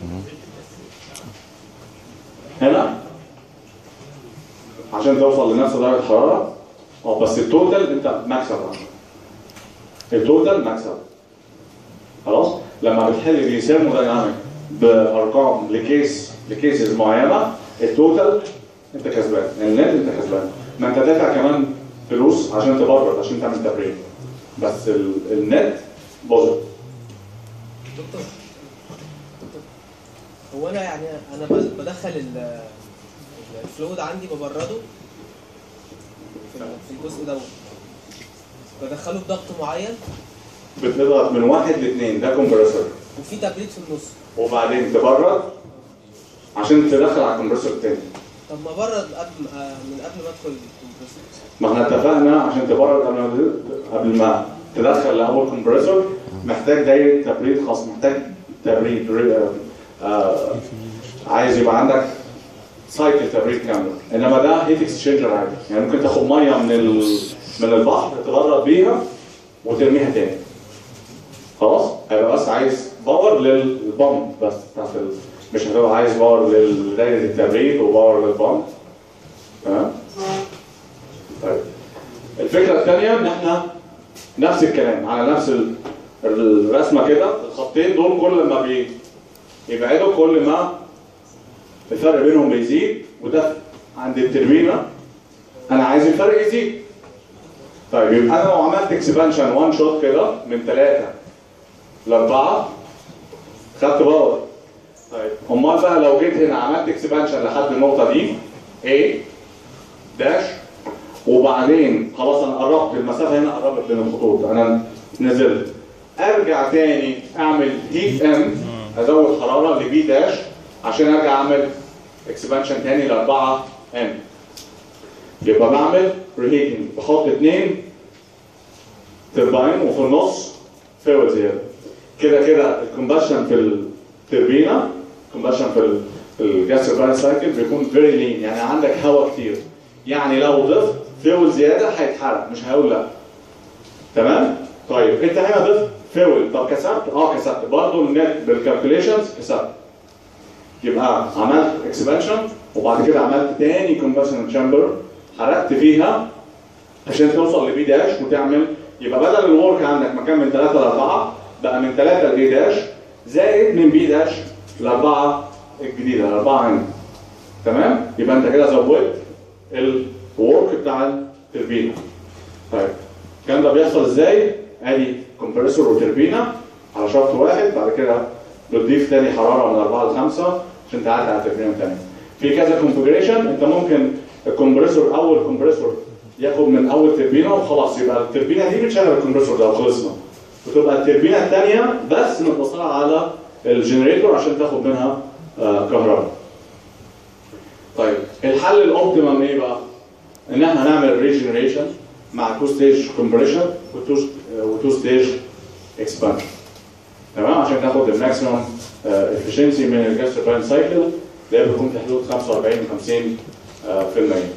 هنا عشان توصل لنفس درجه الحراره اه بس التوتال انت مكسب عندك. التوتال مكسب خلاص لما بتحل دي ثيرمودايناميك بارقام لكيس لكيسز معينه التوتال انت كسبان النت انت كسبان ما انت دافع كمان فلوس عشان تبرد عشان تعمل تبريد بس ال- النت بوزيتيف هو انا يعني انا ب- بدخل ال- ال- الفلويد عندي ببرده في ال- في الجزء دوت بدخله بضغط معين بتضغط من واحد لاثنين ده كومبريسور وفي تبريد في النص وبعدين تبرد عشان تدخل على الكمبريسور التاني طب ما برد قبل آه، من قبل ما ادخل الكمبريسور ما احنا اتفقنا عشان تبرد قبل ما قبل ما تدخل لاول كومبريسور محتاج دايره تبريد خاص محتاج تبريد ري- آه، آه، عايز يبقى عندك سايكل تبريد كامله انما ده هيت اكسشينجر عادي يعني ممكن تاخد ميه من ال... من البحر تبرد بيها وترميها تاني خلاص هيبقى بس عايز باور للبامب بس بتاعت ال... مش هتبقى عايز باور لدايره التبريد وباور للبامب تمام طيب الفكره الثانيه ان احنا نفس الكلام على نفس ال- الرسمه كده الخطين دول كل ما بي يبعدوا كل ما الفرق بينهم بيزيد وده عند التربينه انا عايز الفرق يزيد طيب يبقى انا لو عملت اكسبانشن وان شوت كده من ثلاثه لاربعه خدت باور طيب امال بقى لو جيت هنا عملت اكسبانشن لحد النقطه دي A داش وبعدين خلاص انا قربت المسافه هنا قربت بين الخطوط انا نزلت ارجع تاني اعمل هيت ام ازود حراره لبي داش عشان ارجع اعمل اكسبانشن تاني ل 4 ام يبقى بعمل ريهيتنج بحط اثنين ترباين وفي النص فيول زياده كده كده الكومباشن في التربينه الكومباشن في ال- في الجاس ترباين سايكل بيكون فيري لين يعني عندك هواء كتير يعني لو ضفت فيول زياده هيتحرق مش هقول لا تمام طيب انت هنا ضفت فيول طب كسبت اه كسبت برضه النت بالكالكوليشنز كسبت يبقى عملت اكسبانشن وبعد كده عملت تاني كومباشن تشامبر حرقت فيها عشان توصل لبي داش وتعمل يبقى بدل الورك عندك مكان من 3 ل 4 بقى من 3 لبي داش زائد من بي داش ل 4 الجديده ل 4 هنا تمام يبقى انت كده زودت الورك بتاع التربينه طيب الكلام ده بيحصل ازاي؟ ادي كومبريسور وتربينه على شفط واحد بعد كده بتضيف تاني حراره من 4 ل 5 عشان تعدي على التربينه الثانيه. في كذا كونفجريشن انت ممكن الكمبريسور اول كومبريسور ياخد من اول تربينه وخلاص يبقى التربينه دي بتشغل الكمبريسور ده وخلصنا. وتبقى التربينه الثانيه بس متوصله على الجنريتور عشان تاخد منها آه، كهرباء. طيب الحل الاوبتيمم ايه بقى؟ ان احنا هنعمل ريجنريشن مع تو ستيج كومبريشن وتو ستيج اكسبانشن تمام عشان تاخد الماكسيمم افشنسي من الجاس تربين سايكل اللي هي بتكون في حدود 45 50 آه، في المية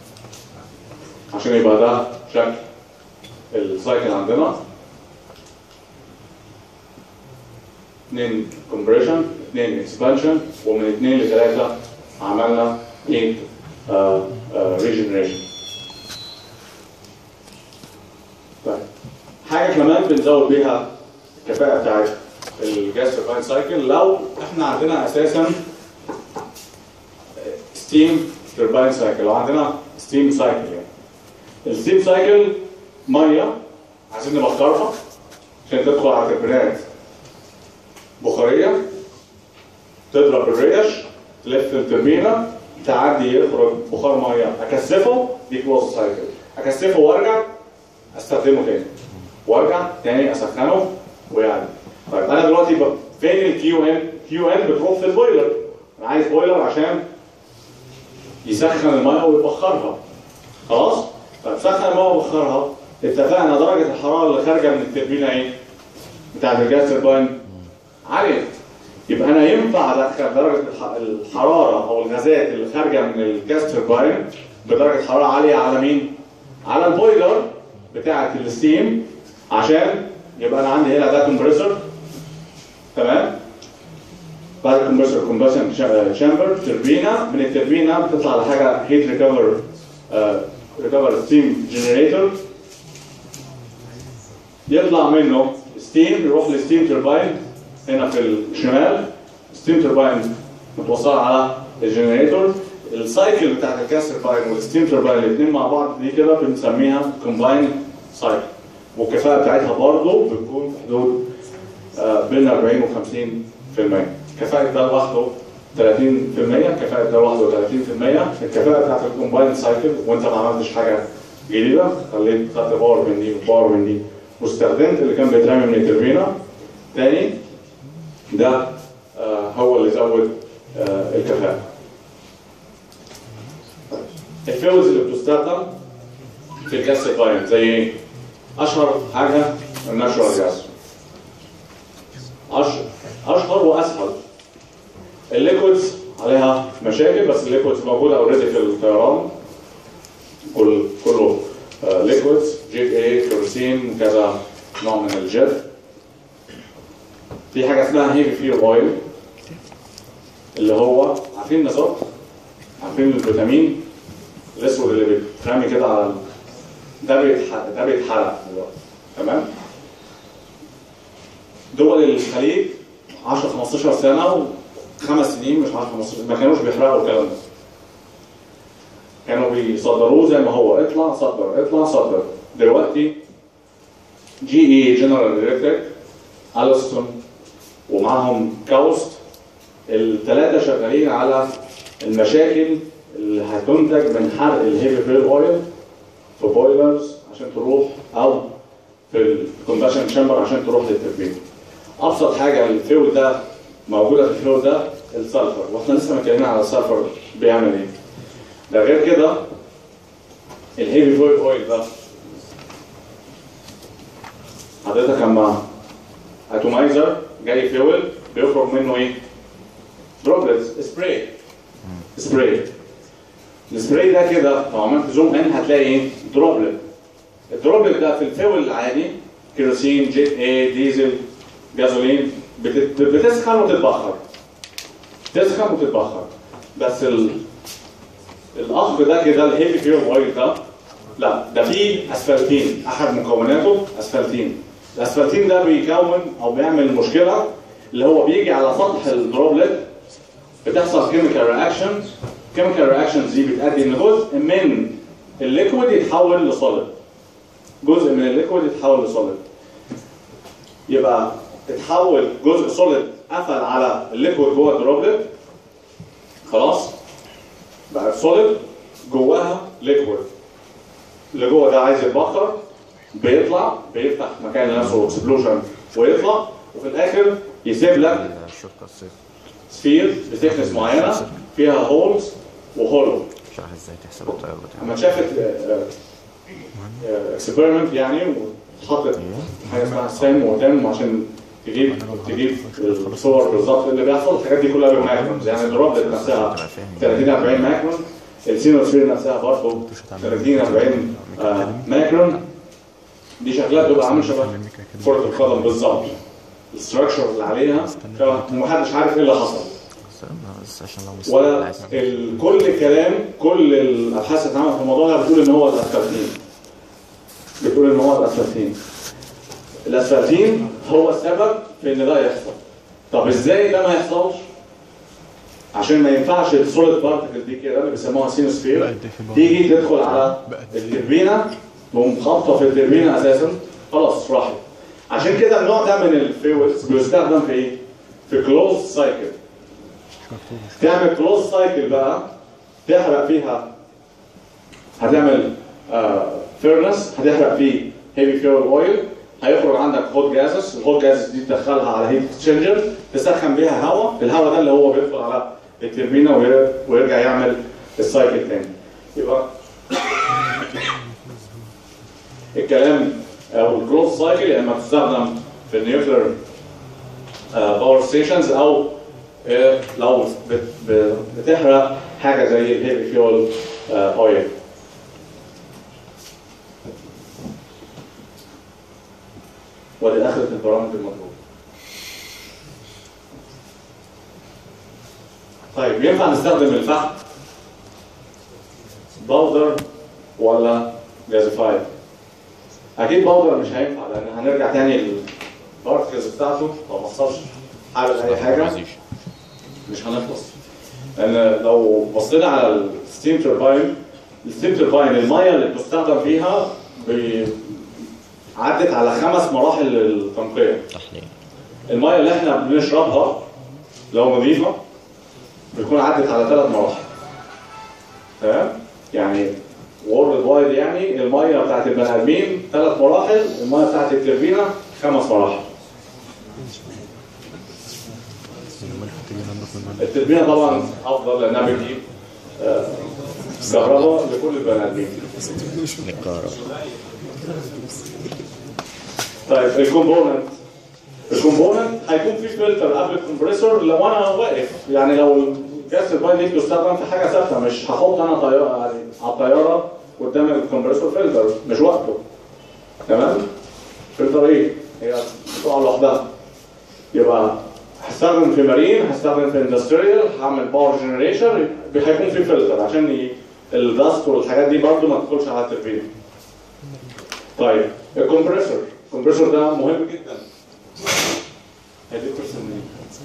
عشان يبقى ده شكل السايكل عندنا اثنين كومبريشن اثنين اكسبانشن ومن اثنين لثلاثه عملنا هيت ريجنريشن طيب حاجه كمان بنزود بيها الكفاءه بتاعت الجاس تربين سايكل لو احنا عندنا اساسا ستيم تربين سايكل لو عندنا ستيم سايكل يعني الستيم سايكل ميه عايزين نبخرها عشان تدخل على تربينات بخاريه تضرب الريش تلف التربينه تعدي يخرج بخار ميه اكثفه دي كلوز سايكل اكثفه وارجع استخدمه تاني وارجع تاني اسخنه ويعدي طيب انا دلوقتي ب- فين الكيو ان؟ كيو ان بتروح في البويلر انا عايز بويلر عشان يسخن الميه ويبخرها خلاص؟ طيب سخن الميه وبخرها اتفقنا درجه الحراره اللي خارجه من التربينه ايه؟ بتاعت الجاز تربين عاليه يبقى انا ينفع ادخل درجه الح- الحراره او الغازات اللي خارجه من الجاز تربين بدرجه حراره عاليه على مين؟ على البويلر بتاعه الستيم عشان يبقى انا عندي هنا ده كومبريسور تمام بعد الكمبريسور كومبريشن شامبر تربينه من التربينه بتطلع لحاجه هيت ريكفر ريكفر ستيم جنريتور يطلع منه ستيم يروح للستيم تربين هنا في الشمال ستيم تربين متوصله على الجنريتور السايكل بتاعت الجاس تربين والستيم تربين الاثنين مع بعض دي كده بنسميها كومباين سايكل والكفاءه بتاعتها برضه بتكون في حدود آه، بين 40 و 50 في المية كفاءة ده لوحده 30% كفاءة ده لوحده 30% الكفاءة بتاعت الكومباين سايكل وانت ما عملتش حاجة جديدة خليت خدت باور من دي وباور من دي واستخدمت اللي كان بيترمي من التربينة تاني ده آه هو اللي زود آه الكفاءة الفيوز اللي بتستخدم في الجاس ترباين زي ايه؟ اشهر حاجه الناتشورال جاس أشهر اشهر واسهل الليكويدز عليها مشاكل بس الليكويدز موجوده اوريدي في الطيران كل كله ليكويدز جيت اي كيروسين كذا نوع من الجيت في حاجه اسمها هيفي فير اويل اللي هو عارفين النظام عارفين الفيتامين الاسود اللي بيترمي كده على ال- ده بيتحرق ده بيتحرق دلوقتي تمام دول الخليج 10 15 سنه وخمس سنين مش 10 15 ما كانوش بيحرقوا الكلام ده كانوا بيصدروه زي ما هو اطلع صدر اطلع صدر دلوقتي جي اي جنرال الكتريك الستون ومعاهم كاوست الثلاثه شغالين على المشاكل اللي هتنتج من حرق الهيفي فيل اويل في بويلرز عشان تروح او في الكومباشن تشامبر عشان تروح للتربين ابسط حاجه الفيول ده موجوده في الفيول ده السلفر واحنا لسه متكلمين على السلفر بيعمل ايه ده غير كده الهيفي فيل اويل ده حضرتك لما اتومايزر جاي فيول بيخرج منه ايه؟ دروبلتس سبراي سبراي السبراي ده كده لو عملت زوم ان هتلاقي ايه؟ دروبلت الدروبلت ده في الفيول العادي كيروسين جيت اي ديزل جازولين بت- بتسخن وتتبخر تسخن وتتبخر بس ال... الاخ ده كده الهيفي فيول اويل ده لا ده فيه اسفلتين احد مكوناته اسفلتين الاسفلتين ده بيكون او بيعمل مشكله اللي هو بيجي على سطح الدروبلت بتحصل كيميكال رياكشنز كيميكال رياكشنز دي بتؤدي ان جزء من الليكويد يتحول لسوليد جزء من الليكويد يتحول لسوليد يبقى اتحول جزء سوليد قفل على الليكويد جوه الدروبلت خلاص بقى سوليد جواها ليكويد اللي جوه ده عايز يتبخر بيطلع بيفتح مكان لنفسه اكسبلوجن ويطلع وفي الاخر يسيب لك الشرطة الصيف سفير بتكنس معينه فيها هولز وهولو شرح ازاي تحسب التيار بتاعك اما شافت اكسبيرمنت يعني وحطت حاجه اسمها سام وتم عشان تجيب تجيب الصور بالظبط اللي بيحصل الحاجات دي كلها بالماكرونز يعني الدروبلت نفسها 30 40 ماكرون السينوسفير نفسها برضه 30 40 آه، ماكرون دي شكلها بتبقى عامل شبه كرة القدم بالظبط الاستراكشر اللي عليها ومحدش عارف ايه اللي حصل بس بس عشان لو مستقبل ولا عايز نعمل- ال- كل الكلام كل الابحاث اللي اتعملت في الموضوع ده بتقول ان هو الاسفلتين بتقول ان هو الاسفلتين الاسفلتين هو السبب في ان ده يحصل طب ازاي ده ما يحصلش عشان ما ينفعش السوليد بارتكل دي كده اللي بيسموها سينوسفير تيجي تدخل على التربينه تقوم خابطه في التربينه اساسا خلاص راحت عشان كده النوع ده من الفيولز بيستخدم في ايه؟ في كلوز سايكل تعمل كلوز سايكل بقى تحرق فيها هتعمل فيرنس هتحرق فيه هيفي فيول اويل هيخرج عندك هوت جازز الهوت جازز دي تدخلها على هيت اكسشينجر تسخن بيها هواء الهواء ده اللي هو بيدخل على التربينه وير- ويرجع يعمل السايكل تاني يبقى الكلام او الكلوز سايكل يا اما تستخدم في النيوكلير باور ستيشنز او آه، لو بت- ب- بتحرق حاجه زي الهيفي فيول اويل ودي اخره البرامج المطلوب طيب ينفع نستخدم الفحم باودر ولا جازيفايد اكيد باودر مش هينفع لان هنرجع تاني البارتكلز بتاعته لو ما حصلش حاجه اي حاجه مش هنخلص لان لو بصينا على الستيم تورباين الستيم تورباين الميه اللي بتستخدم فيها بي- عدت على خمس مراحل التنقيه تحليل الميه اللي احنا بنشربها لو نظيفه بتكون عدت على ثلاث مراحل تمام يعني وورلد وايد يعني الميه بتاعت البني ادمين ثلاث مراحل الميه بتاعت التربينه خمس مراحل الملح تيجي ننضف الملح التربينه طبعا افضل لانها بتجيب آه، كهرباء لكل البني ادمين الكهرباء طيب الكومبوننت الكومبوننت هيكون في فلتر قبل الكمبريسور لو انا واقف يعني لو الجاز الباين دي بتستخدم في حاجه ثابته مش هحط انا طياره يعني على الطياره قدام الكمبريسور فلتر مش وقته تمام فلتر ايه؟ هي بتقع لوحدها يبقى هستخدم في مارين هستخدم في اندستريال هعمل باور جنريشن هيكون في فلتر عشان ي- الدست والحاجات دي برضو ما تدخلش على التربينه طيب الكمبريسور الكمبريسور ده مهم جدا هدي بترسم منين؟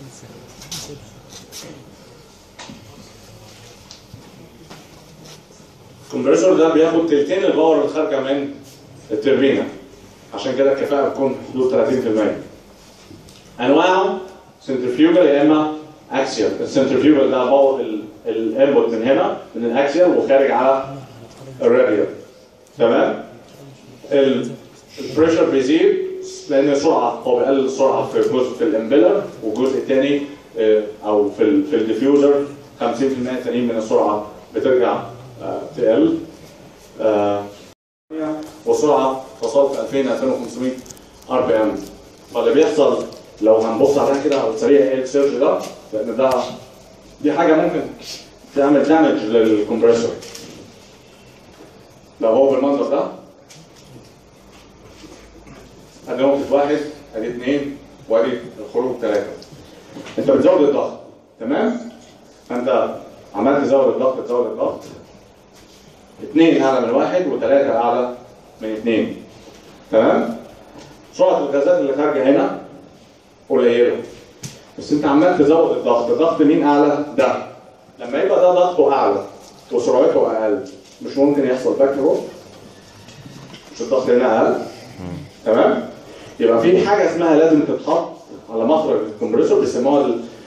الكمبريسور ده بياخد تلتين الباور اللي خارجه من التربينه عشان كده الكفاءه بتكون في حدود 30% انواعه سنترفيوجل يا اما اكسيال السنترفيوجل ده باور الانبوت من هنا من الاكسيال وخارج على الراديال تمام ال- البريشر بيزيد لان السرعه هو بيقلل السرعه في جزء في الامبيلر والجزء الثاني او في ال في الديفيوزر 50% تانيين من السرعه بترجع آه، تقل آه، وسرعه وصلت 2000 2500 ار بي ام فاللي بيحصل لو هنبص عليها كده على السريع ايه السيرج ده لان ده دي حاجه ممكن تعمل دامج للكمبريسور لو هو بالمنظر ده ادي نقطة واحد ادي اثنين وادي الخروج ثلاثة انت بتزود الضغط تمام؟ فانت عمال تزود الضغط تزود الضغط اثنين اعلى من واحد وثلاثة اعلى من اثنين تمام؟ سرعة الغازات اللي خارجة هنا قليلة بس انت عمال تزود الضغط الضغط مين اعلى؟ ده لما يبقى ده ضغطه اعلى وسرعته اقل مش ممكن يحصل باك رول مش الضغط هنا اقل تمام يبقى في حاجه اسمها لازم تتحط على مخرج الكمبريسور بيسموها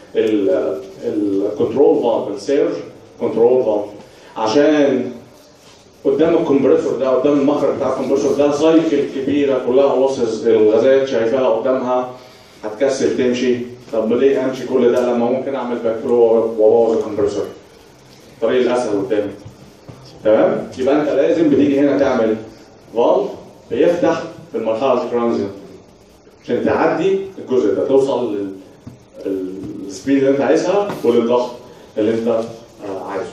الكنترول فالف السيرج كنترول فالف عشان قدام الكمبريسور ده قدام المخرج بتاع الكمبريسور ده سايكل كبيره كلها وصص الغازات شايفاها قدامها هتكسل تمشي طب ليه امشي كل ده لما ممكن اعمل باك فلو وابوظ الكمبريسور الطريق الاسهل قدامي تمام يبقى انت لازم بتيجي هنا تعمل فالف بيفتح في المرحله الترانزيت عشان تعدي الجزء ده توصل لل السبيد اللي انت عايزها وللضغط اللي انت آه، عايزه.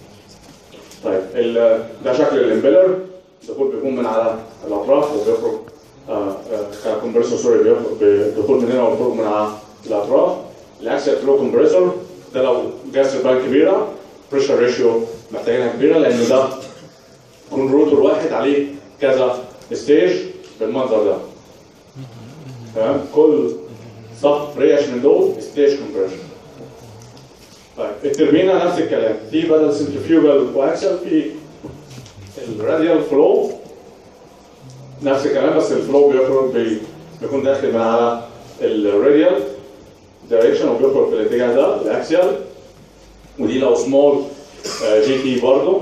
طيب ال- ده شكل الامبيلر الدخول بيكون من على الاطراف وبيخرج آه، آه، ككمبريسور سوري بيخرج بدخول من هنا وخروج من على الاطراف الاكسل فلو كومبريسور ده لو جاز تربين كبيره بريشر ريشيو محتاجينها كبيره لان ده يكون روتور واحد عليه كذا ستيج بالمنظر ده تمام كل صف ريش من دول ستيج كومبريشن طيب التربينه نفس الكلام في بدل سنترفيوجل واكسل في الراديال فلو نفس الكلام بس الفلو بيخرج بي- بيكون داخل من على الراديال دايركشن وبيخرج في الاتجاه ده الاكسيال ودي لو سمول جي تي برضه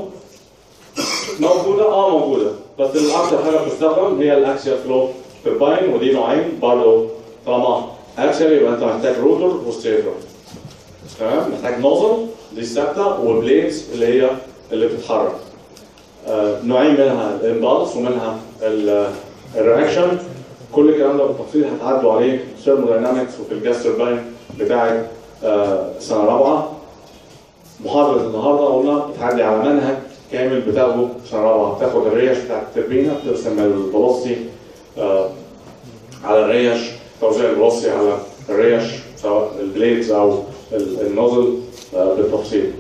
موجوده اه موجوده بس الاكثر حاجه بتستخدم هي الاكسيال فلو تربين ودي نوعين برضه طالما اكسيال يبقى انت محتاج روتور وستيتور تمام محتاج نوزل دي ثابته وبليدز اللي هي اللي بتتحرك آه نوعين منها الامبالس ومنها الرياكشن كل الكلام ده بالتفصيل هتعدوا عليه في الثيرموداينامكس وفي الجاس تربين بتاعت آه سنه رابعه محاضرة النهارده قلنا بتعدي على منهج كامل بتاخده سنة رابعة بتاخد الريش بتاعت التربينة بترسم الفلوسيتي آه على الريش توزيع الفلوسيتي على الريش سواء البليدز أو ال- النوزل آه بالتفصيل.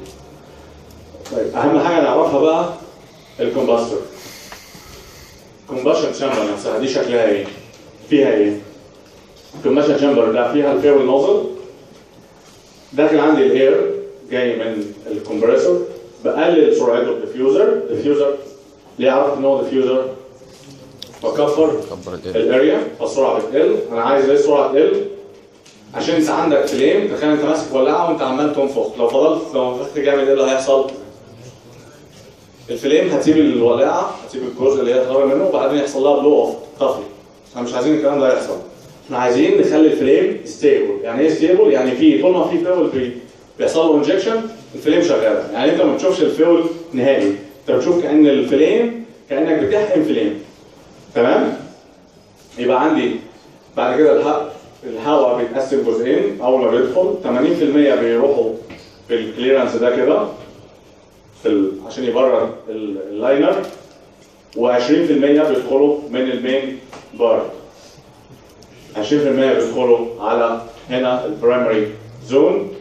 طيب أهم حاجة نعرفها بقى الكومباستر. كومباشن شامبر نفسها دي شكلها إيه؟ فيها إيه؟ الكومباشن شامبر ده فيها الفيول نوزل داخل عندي الاير جاي من الكمبريسور بقلل سرعته الديفيوزر الديفيوزر ليه عرفت ان هو ديفيوزر بكبر كبر ال الاريا فالسرعه بتقل انا عايز ليه السرعه تقل عشان انت عندك فليم تخيل انت ماسك ولاعه وانت عمال تنفخ لو فضلت لو نفخت جامد ايه اللي هيحصل؟ الفليم هتسيب الولاعه هتسيب الجزء اللي هي طالع منه وبعدين يحصل لها بلو اوف طفي احنا مش عايزين الكلام ده يحصل احنا عايزين نخلي الفليم ستيبل يعني ايه ستيبل يعني في طول ما في فيول بي بيحصل له انجكشن الفليم شغاله يعني انت ما بتشوفش الفيول نهائي انت بتشوف كان الفليم كانك بتحقن فليم تمام يبقى عندي بعد كده الهواء الهواء بيتقسم جزئين اول ما بيدخل 80% بيروحوا في الكليرنس ده كده في ال... عشان يبرر ال- اللاينر و20% بيدخلوا من المين بارد 20% بيدخلوا على هنا البرايمري زون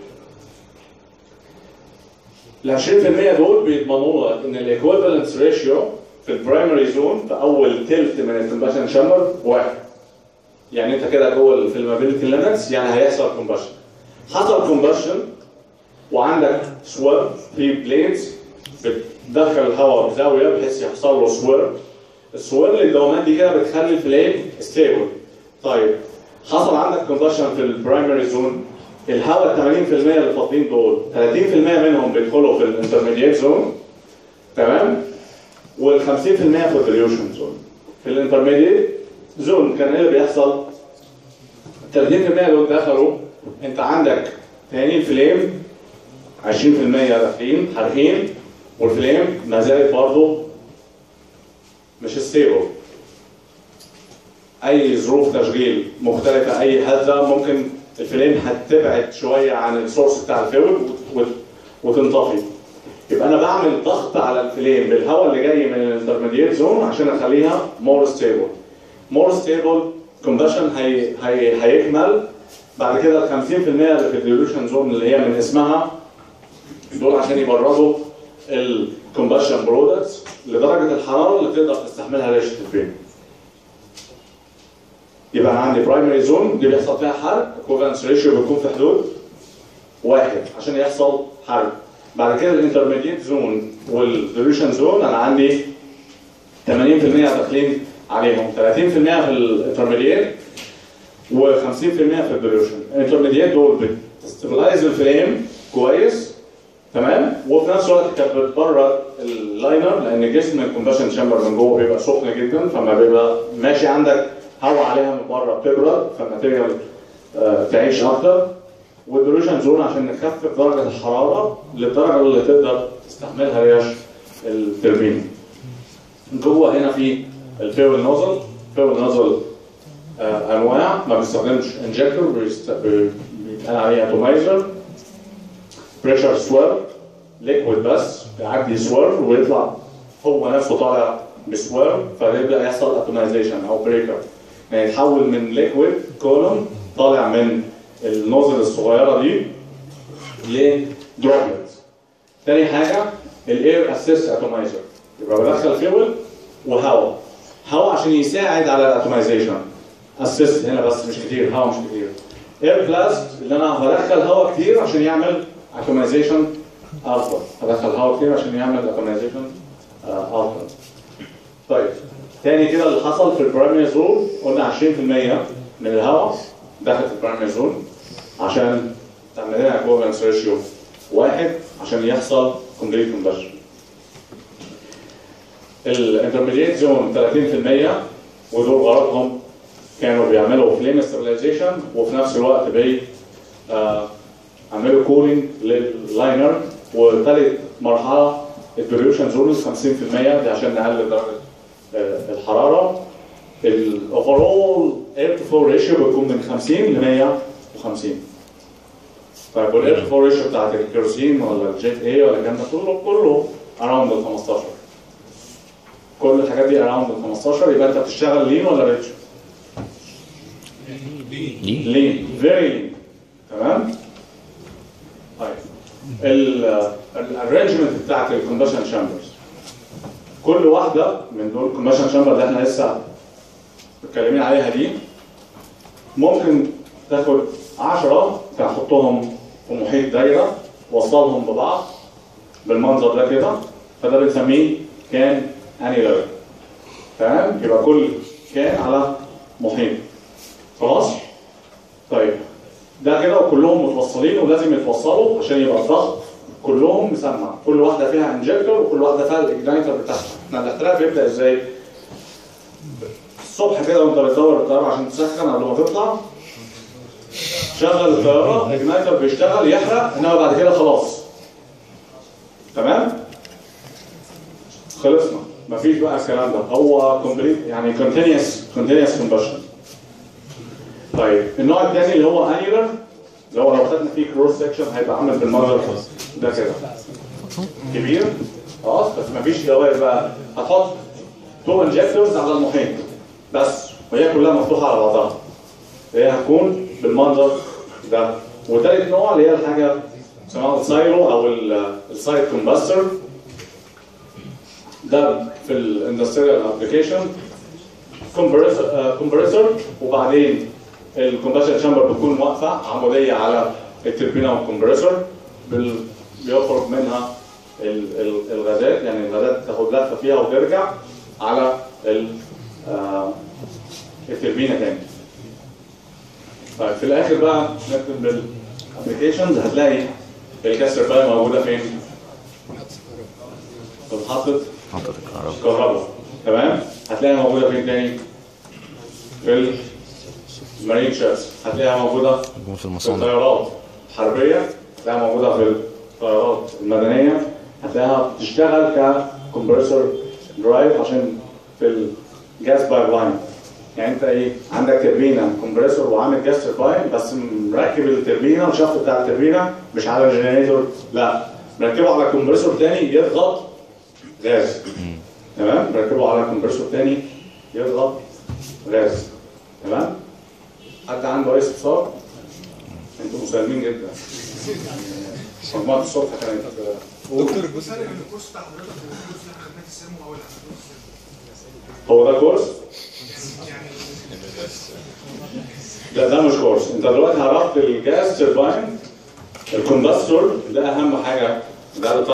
ال 20% دول بيضمنوا لك ان الايكويفالنس ريشيو في البرايمري زون في اول تلت من الكومباشن شامبر واحد يعني انت كده جوه في المابيلتي ليميتس يعني هيحصل كومباشن حصل كومباشن وعندك سوير في بليدز بتدخل الهواء بزاويه بحيث يحصل له سوير السوير الدوامات دي كده بتخلي الفليم ستيبل طيب حصل عندك كومباشن في البرايمري زون الهواء 80% اللي فاضيين دول 30% منهم بيدخلوا في الانترميديت زون تمام وال 50% في الديليوشن زون في الانترميديت زون كان ايه اللي بيحصل 30% دول دخلوا انت عندك تاني الفليم 20% داخلين حارقين والفليم ما زالت برضه مش ستيبل اي ظروف تشغيل مختلفه اي هزه ممكن الفليم هتبعد شويه عن السورس بتاع الفيول وت- وتنطفي يبقى انا بعمل ضغط على الفليم بالهواء اللي جاي من الانترميديت زون عشان اخليها مور ستيبل مور ستيبل كومباشن هي هي هيكمل بعد كده ال 50% اللي في الديلوشن زون اللي هي من اسمها دول عشان يبردوا الكومباشن برودكتس لدرجه الحراره اللي تقدر تستحملها ريشه الفيلم يبقى انا عندي برايمري زون دي بيحصل فيها حرق كوفالنس ريشيو بتكون في حدود واحد عشان يحصل حرق بعد كده الانترميديت زون والديلوشن زون انا عندي 80% داخلين عليهم 30% في الانترميديت و50% في الديلوشن الانترميديت دول بتستابلايز الفليم كويس تمام وفي نفس الوقت كانت بتبرد اللاينر لان جسم الكومباشن شامبر من جوه بيبقى سخن جدا فما بيبقى ماشي عندك هواء عليها من بره بتبرد فالماتيريال آه، تعيش اكتر والديلوشن زون عشان نخفف درجه الحراره للدرجه اللي تقدر تستحملها رياش التربين جوه هنا في الفيول نوزل فيول نوزل آه، انواع ما بيستخدمش انجكتور بيتقال عليه اتومايزر بريشر سوير ليكويد بس بيعدي سوير ويطلع هو نفسه طالع بسوير فيبدا يحصل اتومايزيشن او بريكر يعني يتحول من ليكويد كولوم طالع من النوزل الصغيره دي لدروبلت تاني حاجه الاير اسيست اتومايزر يبقى بدخل فيول وهواء هواء عشان يساعد على الاتومايزيشن اسيست هنا بس مش كتير هواء مش كتير اير بلاست اللي انا بدخل هواء كتير عشان يعمل اتومايزيشن افضل بدخل هواء كتير عشان يعمل اتومايزيشن افضل طيب تاني كده اللي حصل في البرايمري زون قلنا 20% من الهواء دخل في البرايمري زون عشان تعمل لنا اكوفالنس ريشيو واحد عشان يحصل كومبليت كومبشن الانترميديت زون 30% ودول غرضهم كانوا بيعملوا فليم ستابلايزيشن وفي نفس الوقت بي آه، عملوا كولينج لللاينر وثالث مرحله الديوريشن زون 50% دي عشان نقلل درجه آه، الحراره الاوفرول اير تو فلو ريشيو بتكون من 50 ل 150 طيب والاير تو فلو ريشيو بتاعت الكيروسين ولا الجيت اي ولا الكلام ده كله كله اراوند ال 15 كل الحاجات دي اراوند ال 15 يبقى انت بتشتغل لين ولا ريتش؟ ليه؟ لين فيري لين تمام؟ طيب الارينجمنت بتاعت الكومبشن شامبرز كل واحده من دول الكومبشن شامبر اللي احنا لسه متكلمين عليها دي ممكن تاخد 10 تحطهم في محيط دايره وصلهم ببعض بالمنظر ده كده فده بنسميه كان انيلر تمام يبقى كل كان على محيط خلاص طيب ده كده وكلهم متوصلين ولازم يتوصلوا عشان يبقى الضغط كلهم مسمع كل واحده فيها انجكتور وكل واحده فيها الاجنايتر بتاعها احنا الاحتراق بيبدا ازاي؟ الصبح كده وانت بتدور الطياره عشان تسخن قبل ما تطلع شغل الطياره الاجنايتر بيشتغل يحرق انما بعد كده خلاص تمام؟ خلصنا مفيش بقى الكلام ده هو كومبليت يعني كونتينيوس كونتينيوس كومبشن طيب النوع الثاني اللي هو انيلر اللي هو لو خدنا فيه كروس سكشن هيبقى عامل بالمنظر ده كده كبير خلاص بس مفيش دوائر بقى هتحط تو انجكتورز على المحيط بس وهي كلها مفتوحه على بعضها هي هتكون بالمنظر ده وتالت نوع اللي هي الحاجه اسمها السايرو او السايد كومباستر ده في الاندستريال ابلكيشن كومبريسور وبعدين الكومباشن شامبر بتكون واقفه عموديه على التربينه والكمبريسور بال- بيخرج منها ال- ال- الغازات يعني الغازات تاخد لفه فيها وترجع على ال- آه، التربينه تاني. طيب في الاخر بقى نكتب بالابلكيشنز هتلاقي الكسر باي موجوده فين؟ في محطه محطة الكهرباء كهرباء تمام هتلاقيها موجوده فين تاني في المارين شيبس هتلاقيها موجوده يكون في في المصانع الطيارات الحربيه هتلاقيها موجوده في الطيارات المدنيه هتلاقيها بتشتغل ككمبريسور درايف عشان في الجاز بايب لاين يعني انت ايه عندك تربينه كومبريسور وعامل جاز ترباين بس مركب التربينه الشفط بتاع التربينه مش على الجنريتور لا مركبه على كومبريسور تاني يضغط غاز تمام مركبه على كومبريسور تاني يضغط غاز تمام حد عنده اي استفسار انتوا مسالمين جدا مجموعه الصبح كانت دكتور الجزء الكورس بتاع حضرتك هو الكورس اللي احنا خدناه في السيرمو او اللي خدناه هو ده كورس يعني لا ده مش كورس انت دلوقتي عرفت الجاز ترباين الكومباستور ده اهم حاجه ده